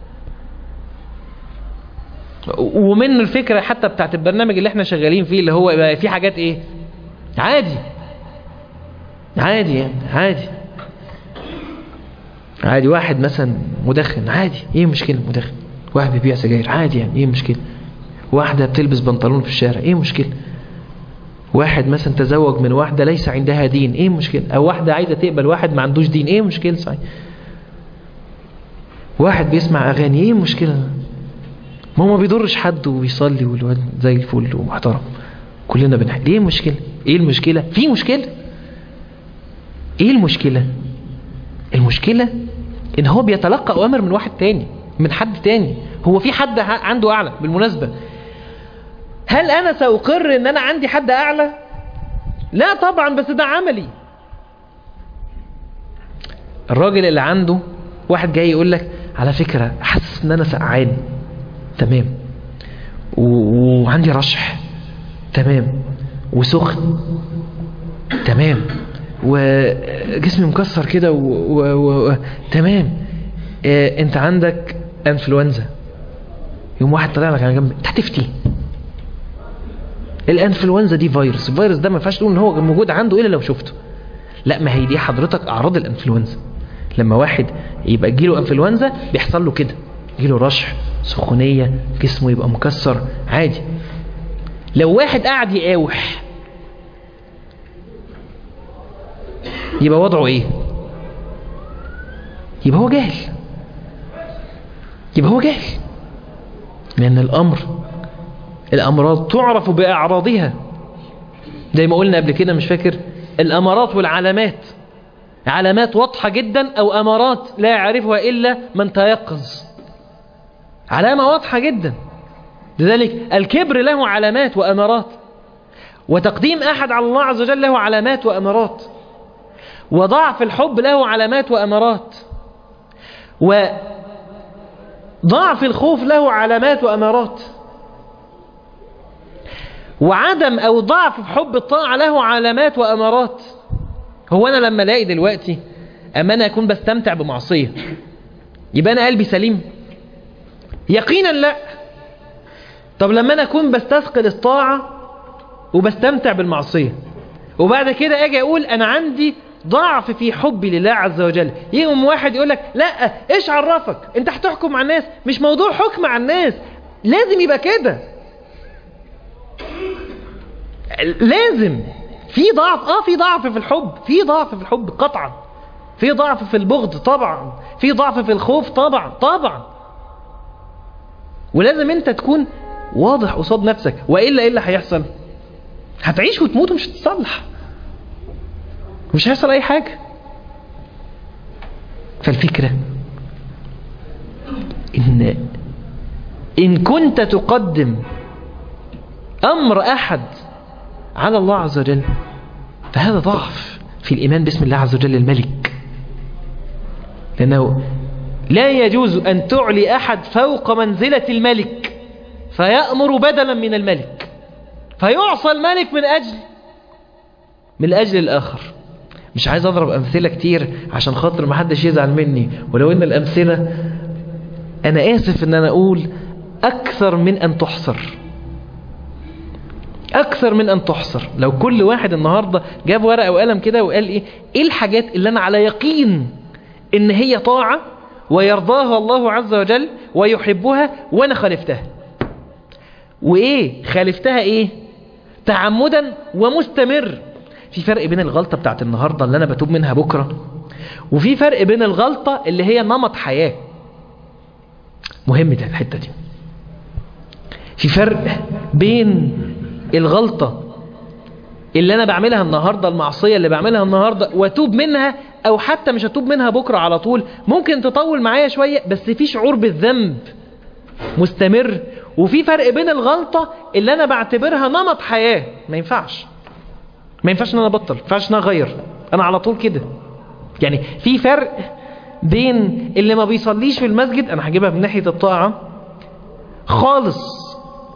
ومن الفكرة حتى بتاعت البرنامج اللي احنا شغالين فيه اللي هو بقى في حاجات ايه عادي عادي يعني عادي عادي واحد مثلا مدخن عادي ايه مشكلة مدخن واحد بيبيع سجاير عادي يعني ايه مشكلة واحدة بتلبس بنطلون في الشارع ايه مشكلة واحد مثلا تزوج من واحدة ليس عندها دين ايه مشكلة او واحدة عايزة تقبل واحد ما عندوش دين ايه مشكلة صحيح واحد بيسمع اغاني ايه مشكلة ما هو ما بيضرش حد وبيصلي والواد زي الفل ومحترم كلنا بنحب ايه المشكلة ايه المشكلة في مشكلة ايه المشكلة المشكلة ان هو بيتلقى اوامر من واحد تاني من حد تاني هو في حد عنده اعلى بالمناسبة هل انا ساقر ان انا عندي حد اعلى لا طبعا بس ده عملي الراجل اللي عنده واحد جاي يقول لك على فكرة حاسس ان انا سقعان تمام و- وعندي رشح تمام وسخن تمام وجسمي مكسر كده و... و... و... تمام آه انت عندك انفلونزا يوم واحد طلع لك على جنب انت هتفتي الانفلونزا دي فيروس الفيروس ده ما ينفعش تقول ان هو موجود عنده الا لو شفته لا ما هي دي حضرتك اعراض الانفلونزا لما واحد يبقى جيله انفلونزا بيحصل له كده جيله رشح سخونية جسمه يبقى مكسر عادي لو واحد قاعد يقاوح يبقى وضعه ايه يبقى هو جاهل يبقى هو جاهل لأن الأمر الأمراض تعرف بأعراضها زي ما قلنا قبل كده مش فاكر الأمارات والعلامات علامات واضحة جدا أو أمارات لا يعرفها إلا من تيقظ علامة واضحة جدا لذلك الكبر له علامات وأمارات وتقديم أحد على الله عز وجل له علامات وأمارات وضعف الحب له علامات وأمارات وضعف الخوف له علامات وأمارات وعدم أو ضعف حب الطاعة له علامات وأمارات هو أنا لما الاقي دلوقتي أما أنا أكون بستمتع بمعصية يبقى أنا قلبي سليم يقينا لا طب لما أنا أكون بستثقل الطاعة وبستمتع بالمعصية وبعد كده أجي أقول أنا عندي ضعف في حبي لله عز وجل يقوم واحد يقول لك لا ايش عرفك انت هتحكم على الناس مش موضوع حكم على الناس لازم يبقى كده لازم في ضعف اه في ضعف في الحب في ضعف في الحب قطعا في ضعف في البغض طبعا في ضعف في الخوف طبعا طبعا ولازم انت تكون واضح قصاد نفسك والا ايه اللي هيحصل هتعيش وتموت ومش هتتصلح مش هيحصل اي حاجة فالفكرة ان ان كنت تقدم امر احد على الله عز وجل فهذا ضعف في الايمان باسم الله عز وجل الملك لانه لا يجوز ان تعلي احد فوق منزلة الملك فيأمر بدلا من الملك فيعصى الملك من اجل من اجل الاخر مش عايز اضرب امثله كتير عشان خاطر ما حدش يزعل مني ولو ان الامثله انا اسف ان انا اقول اكثر من ان تحصر اكثر من ان تحصر لو كل واحد النهارده جاب ورقه وقلم كده وقال ايه ايه الحاجات اللي انا على يقين ان هي طاعه ويرضاها الله عز وجل ويحبها وانا خالفتها وايه خالفتها ايه تعمدا ومستمر في فرق بين الغلطة بتاعت النهاردة اللي أنا بتوب منها بكرة وفي فرق بين الغلطة اللي هي نمط حياة مهم ده الحتة دي في فرق بين الغلطة اللي أنا بعملها النهاردة المعصية اللي بعملها النهاردة وأتوب منها أو حتى مش أتوب منها بكرة على طول ممكن تطول معايا شوية بس في شعور بالذنب مستمر وفي فرق بين الغلطة اللي أنا بعتبرها نمط حياة ما ينفعش ما ينفعش ان انا ابطل ما ينفعش ان انا اغير انا على طول كده يعني في فرق بين اللي ما بيصليش في المسجد انا هجيبها من ناحيه الطاعه خالص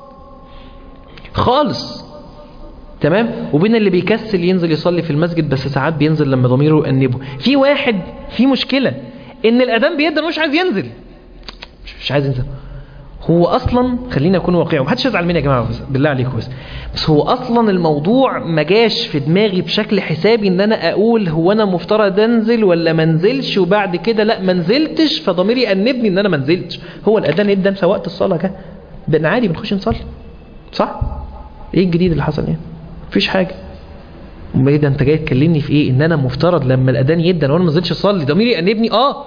خالص تمام وبين اللي بيكسل ينزل يصلي في المسجد بس ساعات بينزل لما ضميره يأنبه في واحد في مشكله ان الاذان بيدن مش عايز ينزل مش عايز ينزل هو اصلا خلينا اكون واقعي ومحدش يزعل مني يا جماعه بالله عليكم بس بس هو اصلا الموضوع ما جاش في دماغي بشكل حسابي ان انا اقول هو انا مفترض انزل ولا ما انزلش وبعد كده لا ما نزلتش فضميري يأنبني ان انا ما نزلتش هو الاذان ادن فوقت الصلاه جه بقى عادي بنخش نصلي صح ايه الجديد اللي حصل يعني مفيش حاجة امال ايه ده انت جاي تكلمني في ايه ان انا مفترض لما الاذان يدن وانا ما نزلتش اصلي ضميري يأنبني اه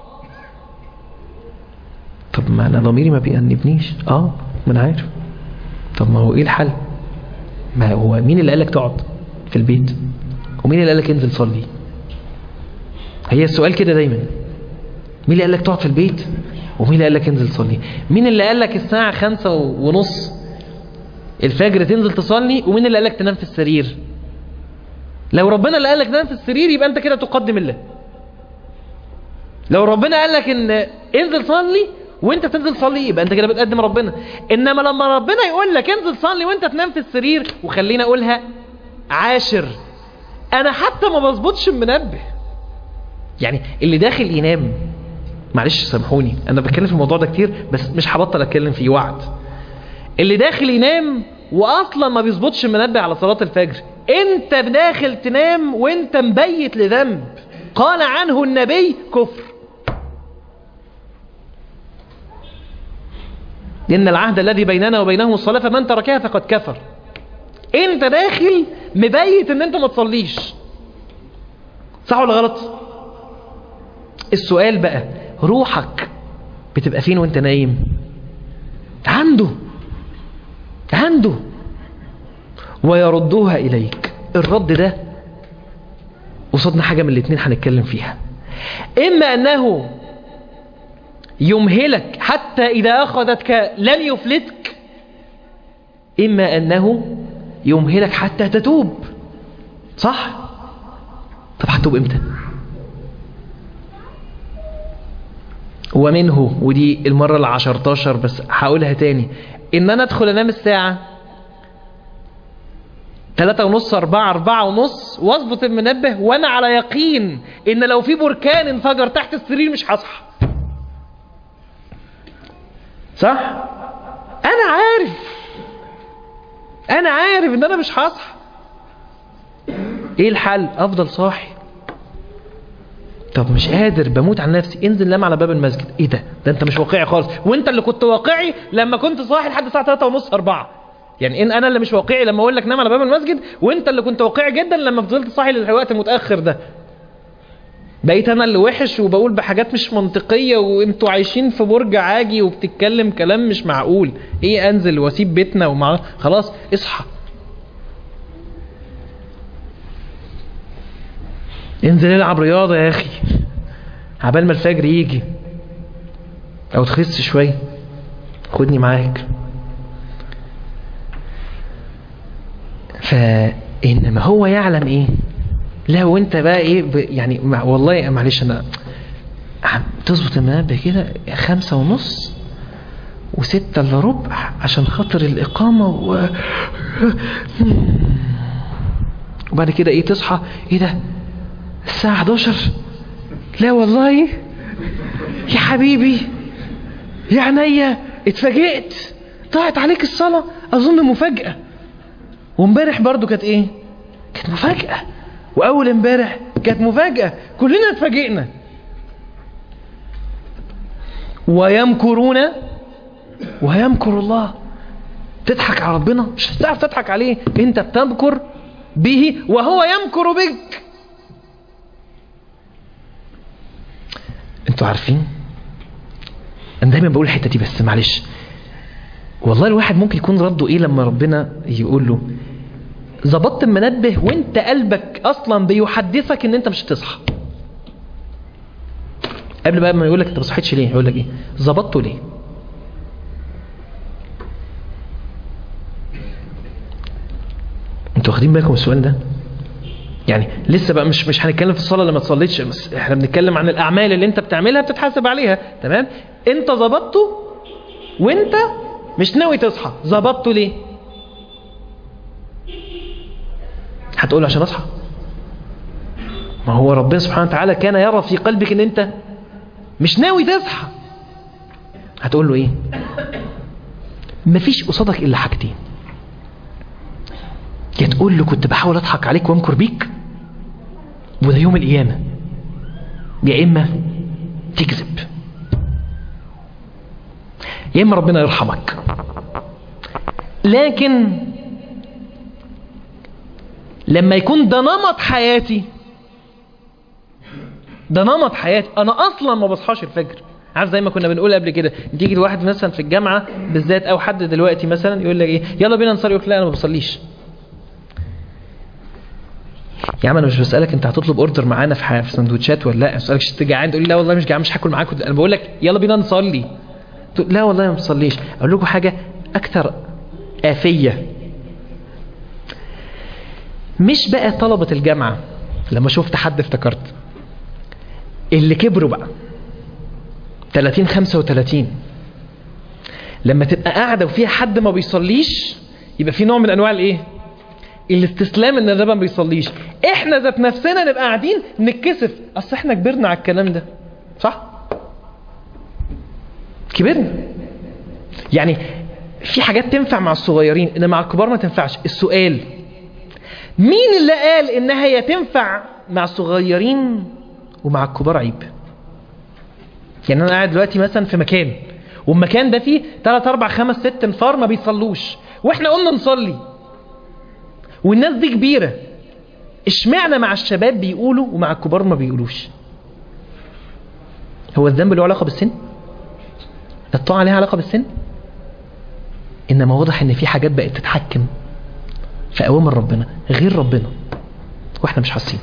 طب ما انا ضميري ما بيأنبنيش اه ما انا عارف طب ما هو ايه الحل ما هو مين اللي قالك تقعد في البيت ومين اللي قالك انزل صلي هي السؤال كده دايما مين اللي قالك تقعد في البيت ومين اللي قالك انزل صلي مين اللي قالك الساعة خمسة ونص الفجر تنزل تصلي ومين اللي قالك تنام في السرير لو ربنا اللي قالك تنام في السرير يبقى انت كده تقدم الله لو ربنا قالك ان انزل صلي وانت تنزل صلي يبقى انت كده بتقدم ربنا انما لما ربنا يقول لك انزل صلي وانت تنام في السرير وخلينا اقولها عاشر انا حتى ما بظبطش المنبه يعني اللي داخل ينام معلش سامحوني انا بتكلم في الموضوع ده كتير بس مش هبطل اتكلم فيه وعد اللي داخل ينام واصلا ما بيظبطش المنبه على صلاة الفجر انت داخل تنام وانت مبيت لذنب قال عنه النبي كفر إن العهد الذي بيننا وبينهم الصلاة فمن تركها فقد كفر انت داخل مبيت ان انت ما تصليش صح ولا غلط السؤال بقى روحك بتبقى فين وانت نايم عنده عنده ويردوها إليك الرد ده قصادنا حاجة من الاتنين هنتكلم فيها إما أنه يمهلك حتى إذا أخذتك لن يفلتك إما أنه يمهلك حتى تتوب صح؟ طب هتوب إمتى؟ ومنه ودي المرة العشرتاشر بس هقولها تاني إن أنا أدخل أنام الساعة ثلاثة ونص أربعة أربعة ونص واظبط المنبه وأنا على يقين إن لو في بركان انفجر تحت السرير مش هصحى صح؟ أنا عارف أنا عارف إن أنا مش هصحى إيه الحل؟ أفضل صاحي طب مش قادر بموت على نفسي انزل نام على باب المسجد ايه ده ده انت مش واقعي خالص وانت اللي كنت واقعي لما كنت صاحي لحد الساعه 3 ونص 4 يعني ان انا اللي مش واقعي لما اقول لك نام على باب المسجد وانت اللي كنت واقعي جدا لما فضلت صاحي للوقت المتاخر ده بقيت انا اللي وحش وبقول بحاجات مش منطقيه وانتوا عايشين في برج عاجي وبتتكلم كلام مش معقول ايه انزل واسيب بيتنا ومع خلاص اصحى انزل العب رياضه يا اخي عبال ما الفجر يجي او تخس شويه خدني معاك فإنما هو يعلم إيه لا وانت بقى إيه ب... يعني مع... والله معلش أنا تظبط المنبه كده خمسة ونص وستة إلا ربع عشان خاطر الإقامة و... وبعد كده إيه تصحى إيه ده الساعة 11 لا والله يا حبيبي يا عينيا اتفاجئت ضاعت عليك الصلاة أظن مفاجأة وامبارح برضو كانت ايه كانت مفاجأة واول امبارح كانت مفاجأة كلنا اتفاجئنا ويمكرون ويمكر الله تضحك على ربنا مش هتعرف تضحك عليه انت بتمكر به وهو يمكر بك انتوا عارفين انا دايما بقول الحته دي بس معلش والله الواحد ممكن يكون رده ايه لما ربنا يقول له ظبطت المنبه وانت قلبك اصلا بيحدثك ان انت مش هتصحى قبل بقى ما يقول لك انت ما صحيتش ليه يقول لك ايه ظبطته ليه انتوا واخدين بالكم السؤال ده يعني لسه بقى مش مش هنتكلم في الصلاه لما تصليتش بس احنا بنتكلم عن الاعمال اللي انت بتعملها بتتحاسب عليها تمام انت ظبطته وانت مش ناوي تصحى ظبطته ليه هتقول عشان اصحى ما هو ربنا سبحانه وتعالى كان يرى في قلبك ان انت مش ناوي تصحى هتقول له ايه مفيش قصادك الا حاجتين يا تقول له كنت بحاول اضحك عليك وامكر بيك وده يوم القيامه يا اما تكذب يا اما ربنا يرحمك لكن لما يكون ده نمط حياتي ده نمط حياتي انا اصلا ما بصحاش الفجر عارف زي ما كنا بنقول قبل كده تيجي الواحد مثلا في الجامعه بالذات او حد دلوقتي مثلا يقول لك ايه يلا بينا نصلي يقول لك لا انا ما بصليش يا عم انا مش بسالك انت هتطلب اوردر معانا في ح- في سندوتشات ولا لا بسالك انت جعان تقول لي لا والله مش جعان مش هاكل معاك انا بقول لك يلا بينا نصلي تقول لا والله ما بصليش اقول لكم حاجه اكثر آفية مش بقى طلبة الجامعة لما شفت حد افتكرت اللي كبروا بقى 30 35 لما تبقى قاعدة وفيها حد ما بيصليش يبقى في نوع من انواع الايه الاستسلام ان ده ما بيصليش احنا ذات نفسنا نبقى قاعدين نتكسف اصل احنا كبرنا على الكلام ده صح كبرنا يعني في حاجات تنفع مع الصغيرين ان مع الكبار ما تنفعش السؤال مين اللي قال انها هي تنفع مع الصغيرين ومع الكبار عيب يعني انا قاعد دلوقتي مثلا في مكان والمكان ده فيه 3 4 5 6 نفار ما بيصلوش واحنا قلنا نصلي والناس دي كبيرة اشمعنى مع الشباب بيقولوا ومع الكبار ما بيقولوش هو الذنب له علاقة بالسن الطاعة لها علاقة بالسن إنما واضح إن في حاجات بقت تتحكم في أوامر ربنا غير ربنا وإحنا مش حاسين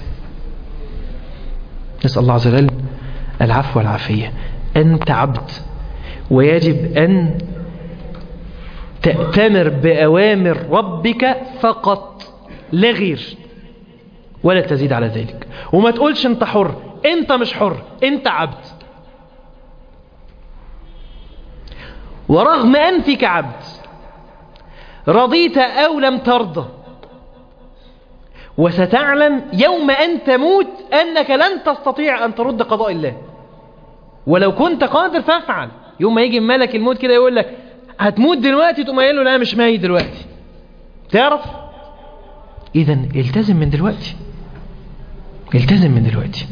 نسأل الله عز وجل العفو والعافية أنت عبد ويجب أن تأتمر بأوامر ربك فقط لا غير ولا تزيد على ذلك وما تقولش انت حر انت مش حر انت عبد ورغم أنفك عبد رضيت أو لم ترضى وستعلم يوم أن تموت أنك لن تستطيع أن ترد قضاء الله ولو كنت قادر فافعل يوم ما يجي ملك الموت كده يقول لك هتموت دلوقتي تقوم قايل له لا مش ميت دلوقتي تعرف اذا التزم من دلوقتي التزم من دلوقتي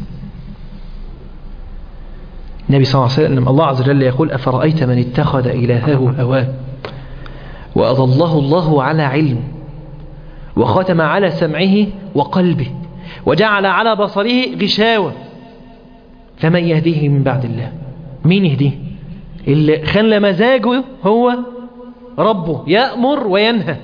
النبي صلى الله عليه وسلم الله عز وجل يقول أفرأيت من اتخذ إلهه هواه وأضله الله على علم وختم على سمعه وقلبه وجعل على بصره غشاوة فمن يهديه من بعد الله مين يهديه اللي خلى مزاجه هو ربه يأمر وينهى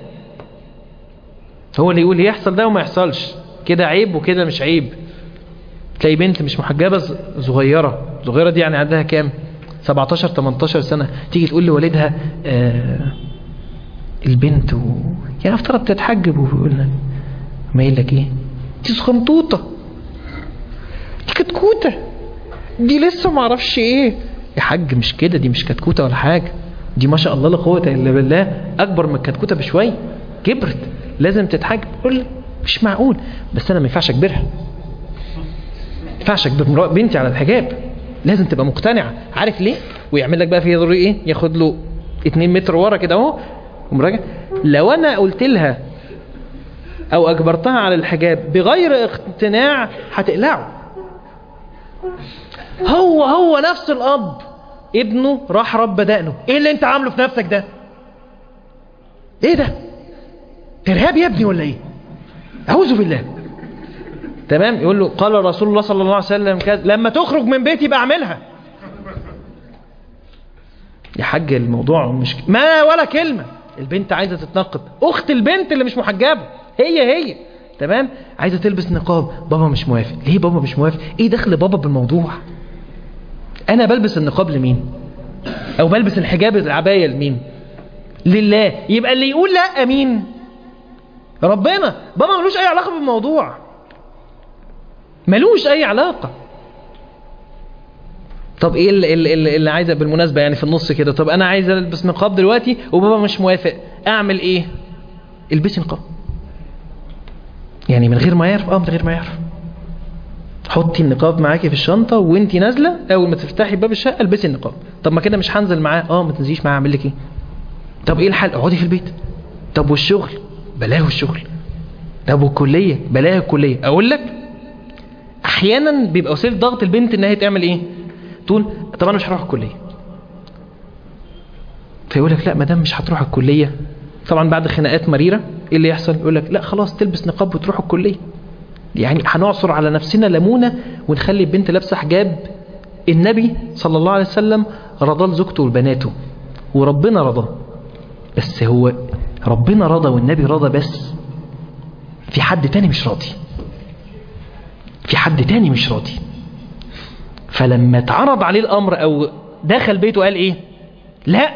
هو اللي يقول يحصل ده وما يحصلش كده عيب وكده مش عيب تلاقي بنت مش محجبة صغيرة صغيرة دي يعني عندها كام 17 18 سنة تيجي تقول لوالدها آه البنت و... يعني افترض تتحجب ويقول لك ما يقول لك ايه دي صغنطوطة دي كتكوتة دي لسه ما اعرفش ايه يا حاج مش كده دي مش كتكوتة ولا حاجة دي ما شاء الله لا قوة الا بالله اكبر من الكتكوتة بشوية كبرت لازم تتحجب قول مش معقول بس انا ما ينفعش اجبرها ما ينفعش اجبر بنتي على الحجاب لازم تبقى مقتنعة عارف ليه ويعمل لك بقى في ضروري ايه ياخد له 2 متر ورا كده اهو ومراجع لو انا قلت لها او اجبرتها على الحجاب بغير اقتناع هتقلعه هو هو نفس الاب ابنه راح رب دقنه ايه اللي انت عامله في نفسك ده ايه ده ارهاب يا ابني ولا ايه اعوذ بالله تمام يقول له قال رسول الله صلى الله عليه وسلم كذا لما تخرج من بيتي بقى اعملها يا حاج الموضوع مش ما ولا كلمة البنت عايزة تتنقب اخت البنت اللي مش محجبة هي هي تمام عايزة تلبس نقاب بابا مش موافق ليه بابا مش موافق ايه دخل بابا بالموضوع انا بلبس النقاب لمين او بلبس الحجاب العباية لمين لله يبقى اللي يقول لا مين ربنا بابا ملوش اي علاقة بالموضوع ملوش اي علاقة طب ايه اللي, اللي, اللي عايزه بالمناسبة يعني في النص كده طب انا عايز البس نقاب دلوقتي وبابا مش موافق اعمل ايه البسي نقاب يعني من غير ما يعرف اه من غير ما يعرف حطي النقاب معاكي في الشنطة وانتي نازلة اول ما تفتحي باب الشقة البسي النقاب طب ما كده مش هنزل معاه اه ما تنزليش معاه اعمل لك ايه طب ايه الحل اقعدي في البيت طب والشغل بلاه الشغل طب والكلية بلاه الكلية اقول لك احيانا بيبقى وسيله ضغط البنت ان هي تعمل ايه تقول طب انا مش هروح الكليه فيقول لك لا ما دام مش هتروح الكليه طبعا بعد خناقات مريره ايه اللي يحصل يقول لك لا خلاص تلبس نقاب وتروح الكليه يعني هنعصر على نفسنا ليمونه ونخلي البنت لابسه حجاب النبي صلى الله عليه وسلم رضى لزوجته وبناته وربنا رضى بس هو ربنا رضى والنبي رضى بس في حد تاني مش راضي في حد تاني مش راضي فلما اتعرض عليه الامر او دخل بيته قال ايه لا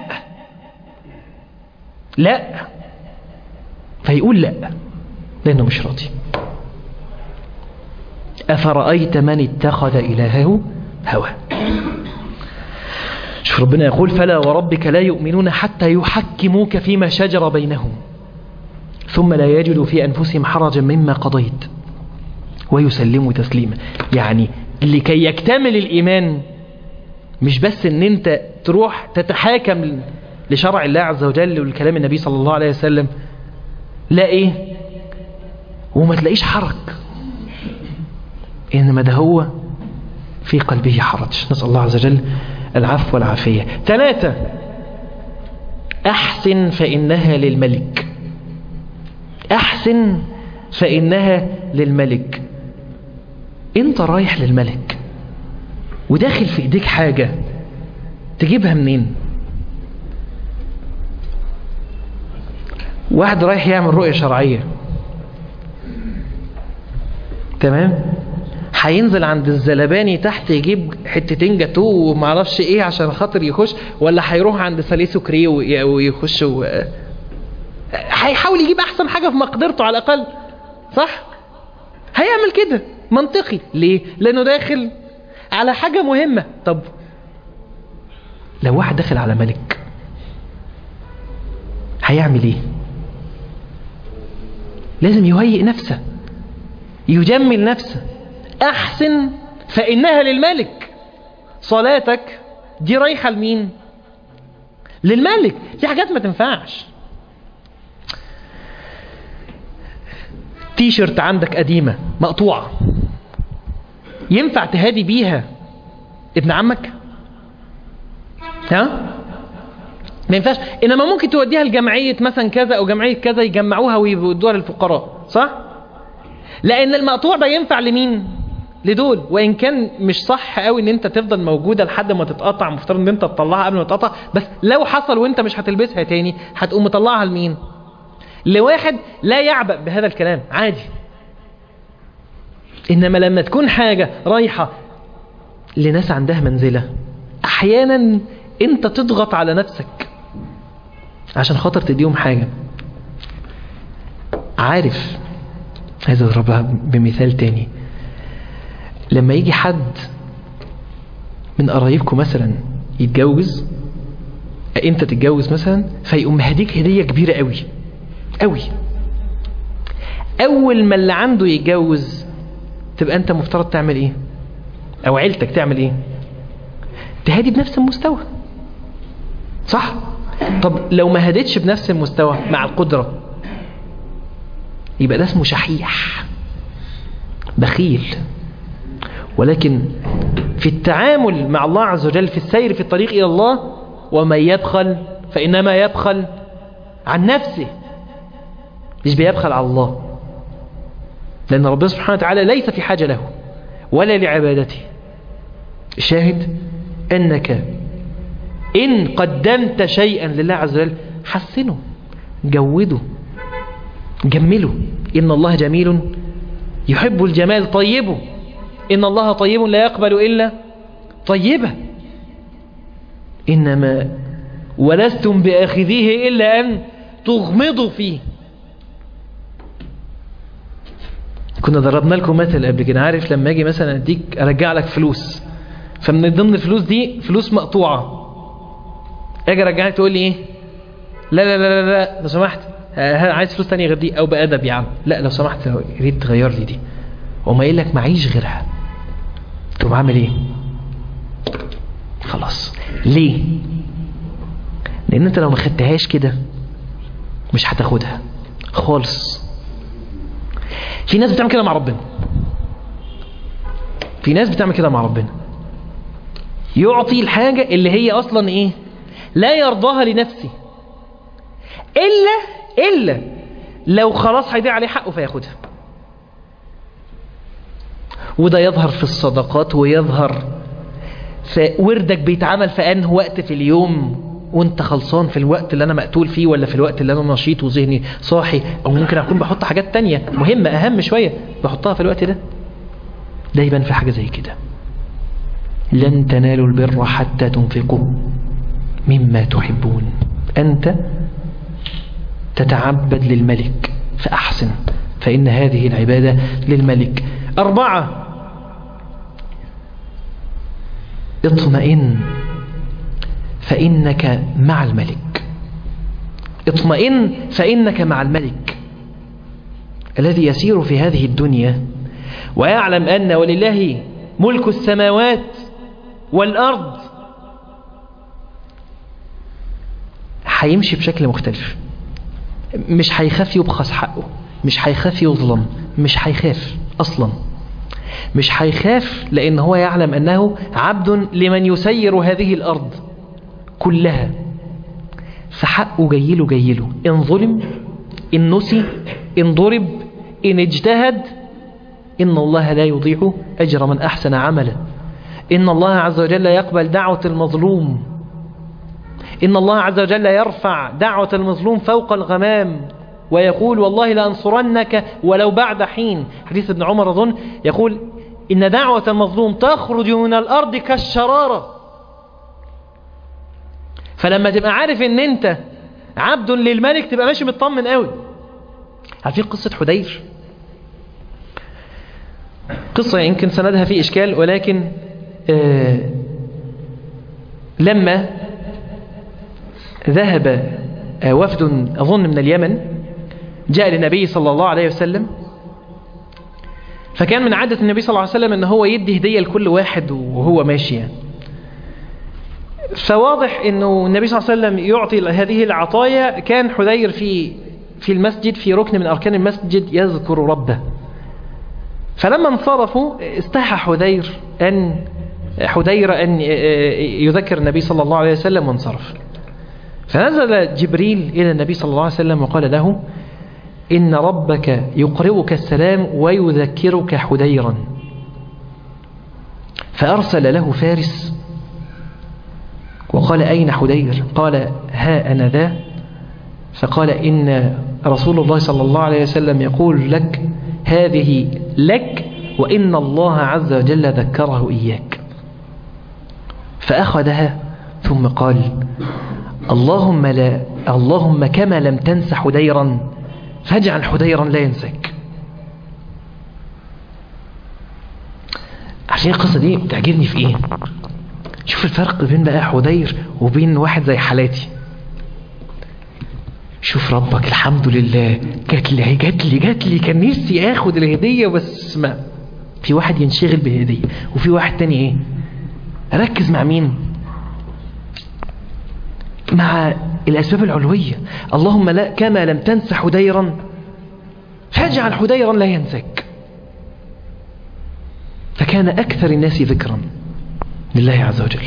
لا فيقول لا لانه مش راضي افرايت من اتخذ الهه هواه شوف ربنا يقول فلا وربك لا يؤمنون حتى يحكموك فيما شجر بينهم ثم لا يجدوا في أنفسهم حرجا مما قضيت ويسلموا تسليما يعني لكي يكتمل الإيمان مش بس ان انت تروح تتحاكم لشرع الله عز وجل والكلام النبي صلى الله عليه وسلم لا ايه وما تلاقيش حرج انما ده هو في قلبه حرج نسأل الله عز وجل العفو والعافية ثلاثة أحسن فإنها للملك أحسن فإنها للملك أنت رايح للملك وداخل في إيديك حاجة تجيبها منين واحد رايح يعمل رؤية شرعية تمام هينزل عند الزلباني تحت يجيب حتتين جاتو ومعرفش ايه عشان خاطر يخش ولا هيروح عند ساليسو كري ويخش و... هيحاول يجيب احسن حاجة في مقدرته على الاقل صح هيعمل كده منطقي ليه لانه داخل على حاجة مهمة طب لو واحد داخل على ملك هيعمل ايه لازم يهيئ نفسه يجمل نفسه أحسن فإنها للملك صلاتك دي رايحة لمين للملك في حاجات ما تنفعش تيشرت عندك قديمة مقطوعة ينفع تهادي بيها ابن عمك ها ما ينفعش انما ممكن توديها لجمعية مثلا كذا او جمعية كذا يجمعوها ويودوها للفقراء صح لان المقطوع ده ينفع لمين لدول وان كان مش صح قوي ان انت تفضل موجودة لحد ما تتقطع مفترض ان انت تطلعها قبل ما تتقطع بس لو حصل وانت مش هتلبسها تاني هتقوم مطلعها لمين لواحد لا يعبأ بهذا الكلام عادي انما لما تكون حاجة رايحة لناس عندها منزلة احيانا انت تضغط على نفسك عشان خاطر تديهم حاجة عارف عايز اضربها بمثال تاني لما يجي حد من قرايبكم مثلا يتجوز انت تتجوز مثلا فيقوم هديك هدية كبيرة قوي قوي اول ما اللي عنده يتجوز تبقى انت مفترض تعمل ايه او عيلتك تعمل ايه تهدي بنفس المستوى صح طب لو ما هديتش بنفس المستوى مع القدرة يبقى ده اسمه شحيح بخيل ولكن في التعامل مع الله عز وجل في السير في الطريق إلى الله ومن يبخل فإنما يبخل عن نفسه مش بيبخل على الله لأن ربنا سبحانه وتعالى ليس في حاجة له ولا لعبادته الشاهد أنك إن قدمت شيئا لله عز وجل حسنه جوده جمله إن الله جميل يحب الجمال طيبه إن الله طيب لا يقبل إلا طيبة إنما ولستم بآخذيه إلا أن تغمضوا فيه كنا ضربنا لكم مثل قبل كده عارف لما اجي مثلا اديك ارجع لك فلوس فمن ضمن الفلوس دي فلوس مقطوعه اجي ارجع لك تقول لي ايه لا لا لا لا لا لو سمحت عايز فلوس تانية غير دي او بأدب يا عم لا لو سمحت يا ريت تغير لي دي وما قايل لك معيش غيرها تقوم عامل ايه خلاص ليه لان انت لو ما خدتهاش كده مش هتاخدها خالص في ناس بتعمل كده مع ربنا في ناس بتعمل كده مع ربنا يعطي الحاجة اللي هي اصلا ايه لا يرضاها لنفسه الا الا لو خلاص هيضيع عليه حقه فياخدها وده يظهر في الصدقات ويظهر في وردك بيتعمل في انه وقت في اليوم وانت خلصان في الوقت اللي انا مقتول فيه ولا في الوقت اللي انا نشيط وذهني صاحي او ممكن اكون بحط حاجات تانية مهمة اهم شوية بحطها في الوقت ده ده يبان في حاجة زي كده لن تنالوا البر حتى تنفقوا مما تحبون أنت تتعبد للملك فأحسن فإن هذه العبادة للملك أربعة اطمئن فإنك مع الملك اطمئن فإنك مع الملك الذي يسير في هذه الدنيا ويعلم أن ولله ملك السماوات والأرض هيمشي بشكل مختلف مش هيخاف يبخس حقه مش هيخاف يظلم مش هيخاف أصلا مش هيخاف لأن هو يعلم أنه عبد لمن يسير هذه الأرض كلها فحقه جيله جيله إن ظلم إن نسي إن ضرب إن اجتهد إن الله لا يضيع أجر من أحسن عملا إن الله عز وجل يقبل دعوة المظلوم إن الله عز وجل يرفع دعوة المظلوم فوق الغمام ويقول والله لأنصرنك ولو بعد حين حديث ابن عمر أظن يقول إن دعوة المظلوم تخرج من الأرض كالشرارة فلما تبقى عارف ان انت عبد للملك تبقى ماشي مطمن قوي عارفين قصة حدير قصة يمكن سندها في إشكال ولكن آه لما ذهب آه وفد أظن من اليمن جاء للنبي صلى الله عليه وسلم فكان من عادة النبي صلى الله عليه وسلم ان هو يدي هدية لكل واحد وهو ماشي يعني فواضح انه النبي صلى الله عليه وسلم يعطي هذه العطايا كان حذير في في المسجد في ركن من اركان المسجد يذكر ربه فلما انصرفوا استحى حذير ان حذير ان يذكر النبي صلى الله عليه وسلم وانصرف فنزل جبريل الى النبي صلى الله عليه وسلم وقال له ان ربك يقرئك السلام ويذكرك حذيرا فارسل له فارس وقال أين حدير قال ها أنا ذا فقال إن رسول الله صلى الله عليه وسلم يقول لك هذه لك وإن الله عز وجل ذكره إياك فأخذها ثم قال اللهم لا اللهم كما لم تنس حديرا فاجعل حديرا لا ينساك عشان القصة دي بتعجبني في ايه شوف الفرق بين بقى حدير وبين واحد زي حالاتي شوف ربك الحمد لله جات لي جات لي جات لي كان نفسي اخد الهديه بس ما في واحد ينشغل بالهديه وفي واحد تاني ايه ركز مع مين مع الاسباب العلويه اللهم لا كما لم تنس حديرا فاجعل حديرا لا ينساك فكان اكثر الناس ذكرا لله عز وجل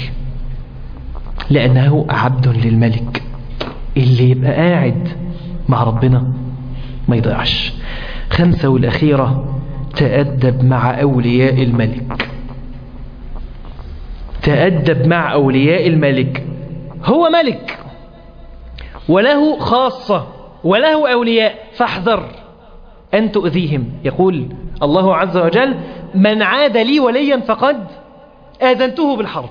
لأنه عبد للملك اللي يبقى قاعد مع ربنا ما يضيعش خمسة والأخيرة تأدب مع أولياء الملك تأدب مع أولياء الملك هو ملك وله خاصة وله أولياء فاحذر أن تؤذيهم يقول الله عز وجل من عاد لي وليا فقد آذنته بالحرب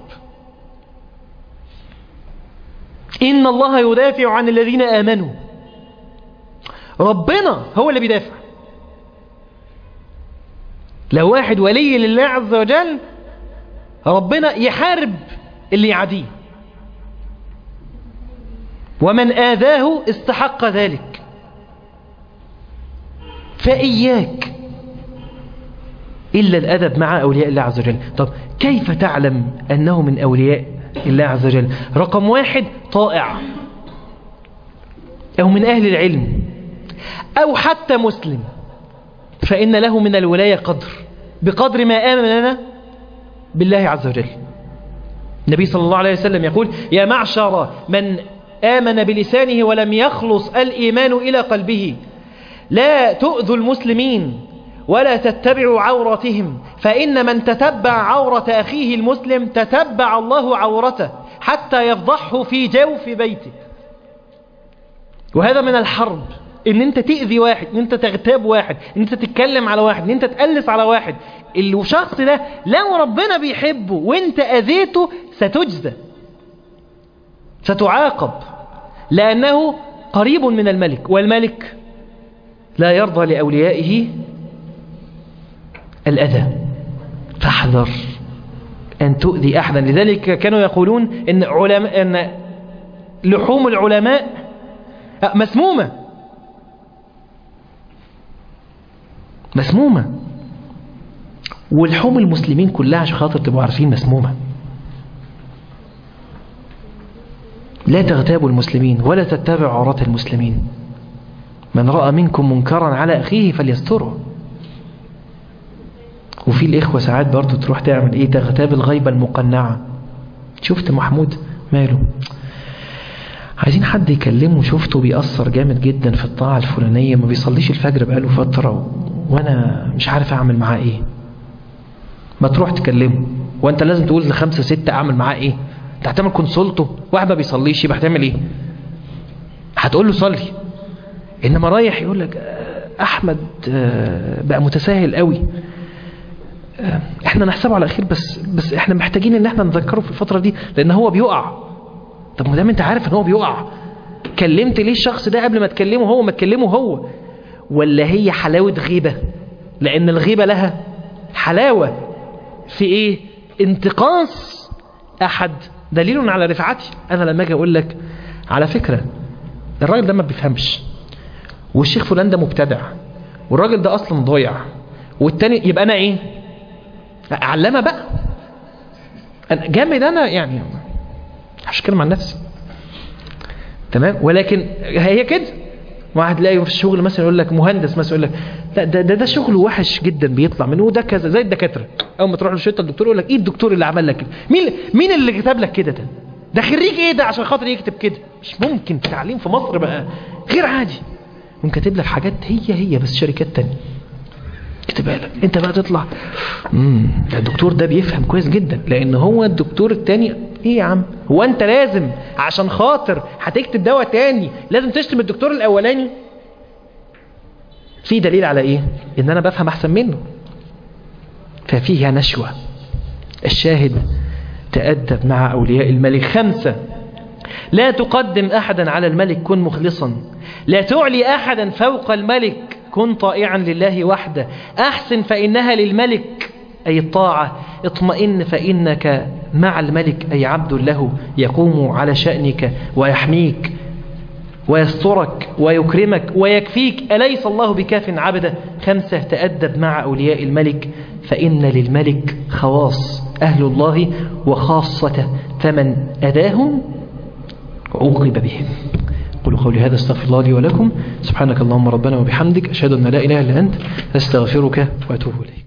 إن الله يدافع عن الذين آمنوا ربنا هو اللي بيدافع لو واحد ولي لله عز وجل ربنا يحارب اللي يعديه ومن آذاه استحق ذلك فإياك إلا الأدب مع أولياء الله عز وجل طب كيف تعلم أنه من أولياء الله عز وجل رقم واحد طائع أو من أهل العلم أو حتى مسلم فإن له من الولاية قدر بقدر ما آمن لنا بالله عز وجل النبي صلى الله عليه وسلم يقول يا معشر من آمن بلسانه ولم يخلص الإيمان إلى قلبه لا تؤذوا المسلمين ولا تتبعوا عوراتهم فإن من تتبع عورة أخيه المسلم تتبع الله عورته حتى يفضحه في جوف بيته وهذا من الحرب ان انت تأذي واحد ان انت تغتاب واحد ان انت تتكلم على واحد ان انت تقلس على واحد الشخص ده لو ربنا بيحبه وانت اذيته ستجزى ستعاقب لانه قريب من الملك والملك لا يرضى لأوليائه الأذى فاحذر أن تؤذي أحدا لذلك كانوا يقولون إن, علماء إن لحوم العلماء مسمومة مسمومة ولحوم المسلمين كلها عشان خاطر تبقوا عارفين مسمومة لا تغتابوا المسلمين ولا تتبعوا عورات المسلمين من رأى منكم منكرا على أخيه فليستره وفي الإخوة ساعات برضو تروح تعمل إيه تغتاب الغيبة المقنعة شفت محمود ماله عايزين حد يكلمه شفته بيأثر جامد جدا في الطاعة الفلانية ما بيصليش الفجر بقاله فترة و... وأنا مش عارف أعمل معاه إيه ما تروح تكلمه وأنت لازم تقول لخمسة ستة أعمل معاه إيه أنت هتعمل كونسولته واحد ما بيصليش يبقى هتعمل إيه هتقول له صلي إنما رايح يقول لك أحمد بقى متساهل قوي احنا نحسبه على خير بس بس احنا محتاجين ان احنا نذكره في الفترة دي لان هو بيقع طب ما دام انت عارف ان هو بيقع كلمت ليه الشخص ده قبل ما تكلمه هو ما تكلمه هو ولا هي حلاوة غيبة لان الغيبة لها حلاوة في ايه انتقاص احد دليل على رفعتي انا لما اجي اقول لك على فكرة الراجل ده ما بيفهمش والشيخ فلان ده مبتدع والراجل ده اصلا ضايع والتاني يبقى انا ايه علمه بقى أنا جامد انا يعني مش كلمة عن نفسي تمام ولكن هي كده واحد تلاقي في الشغل مثلا يقول لك مهندس مثلا يقول لك لا ده ده, ده شغله وحش جدا بيطلع منه وده كذا زي الدكاتره اول ما تروح للشرطه الدكتور يقول لك ايه الدكتور اللي عمل لك كده مين مين اللي كتب لك كده ده ده خريج ايه ده عشان خاطر يكتب كده مش ممكن التعليم في مصر بقى غير عادي ممكن كاتب لك حاجات هي هي بس شركات تانية اكتبها لك انت بقى تطلع امم ده الدكتور ده بيفهم كويس جدا لان هو الدكتور التاني ايه يا عم هو انت لازم عشان خاطر هتكتب دواء تاني لازم تشتم الدكتور الاولاني في دليل على ايه ان انا بفهم احسن منه ففيها نشوة الشاهد تأدب مع أولياء الملك خمسة لا تقدم أحدا على الملك كن مخلصا لا تعلي أحدا فوق الملك كن طائعا لله وحده أحسن فإنها للملك أي الطاعة اطمئن فإنك مع الملك أي عبد له يقوم على شأنك ويحميك ويسترك ويكرمك ويكفيك أليس الله بكاف عبده خمسة تأدب مع أولياء الملك فإن للملك خواص أهل الله وخاصة فمن أداهم عوقب بهم قولوا قولي هذا استغفر الله لي ولكم سبحانك اللهم ربنا وبحمدك أشهد أن لا إله إلا أنت أستغفرك وأتوب إليك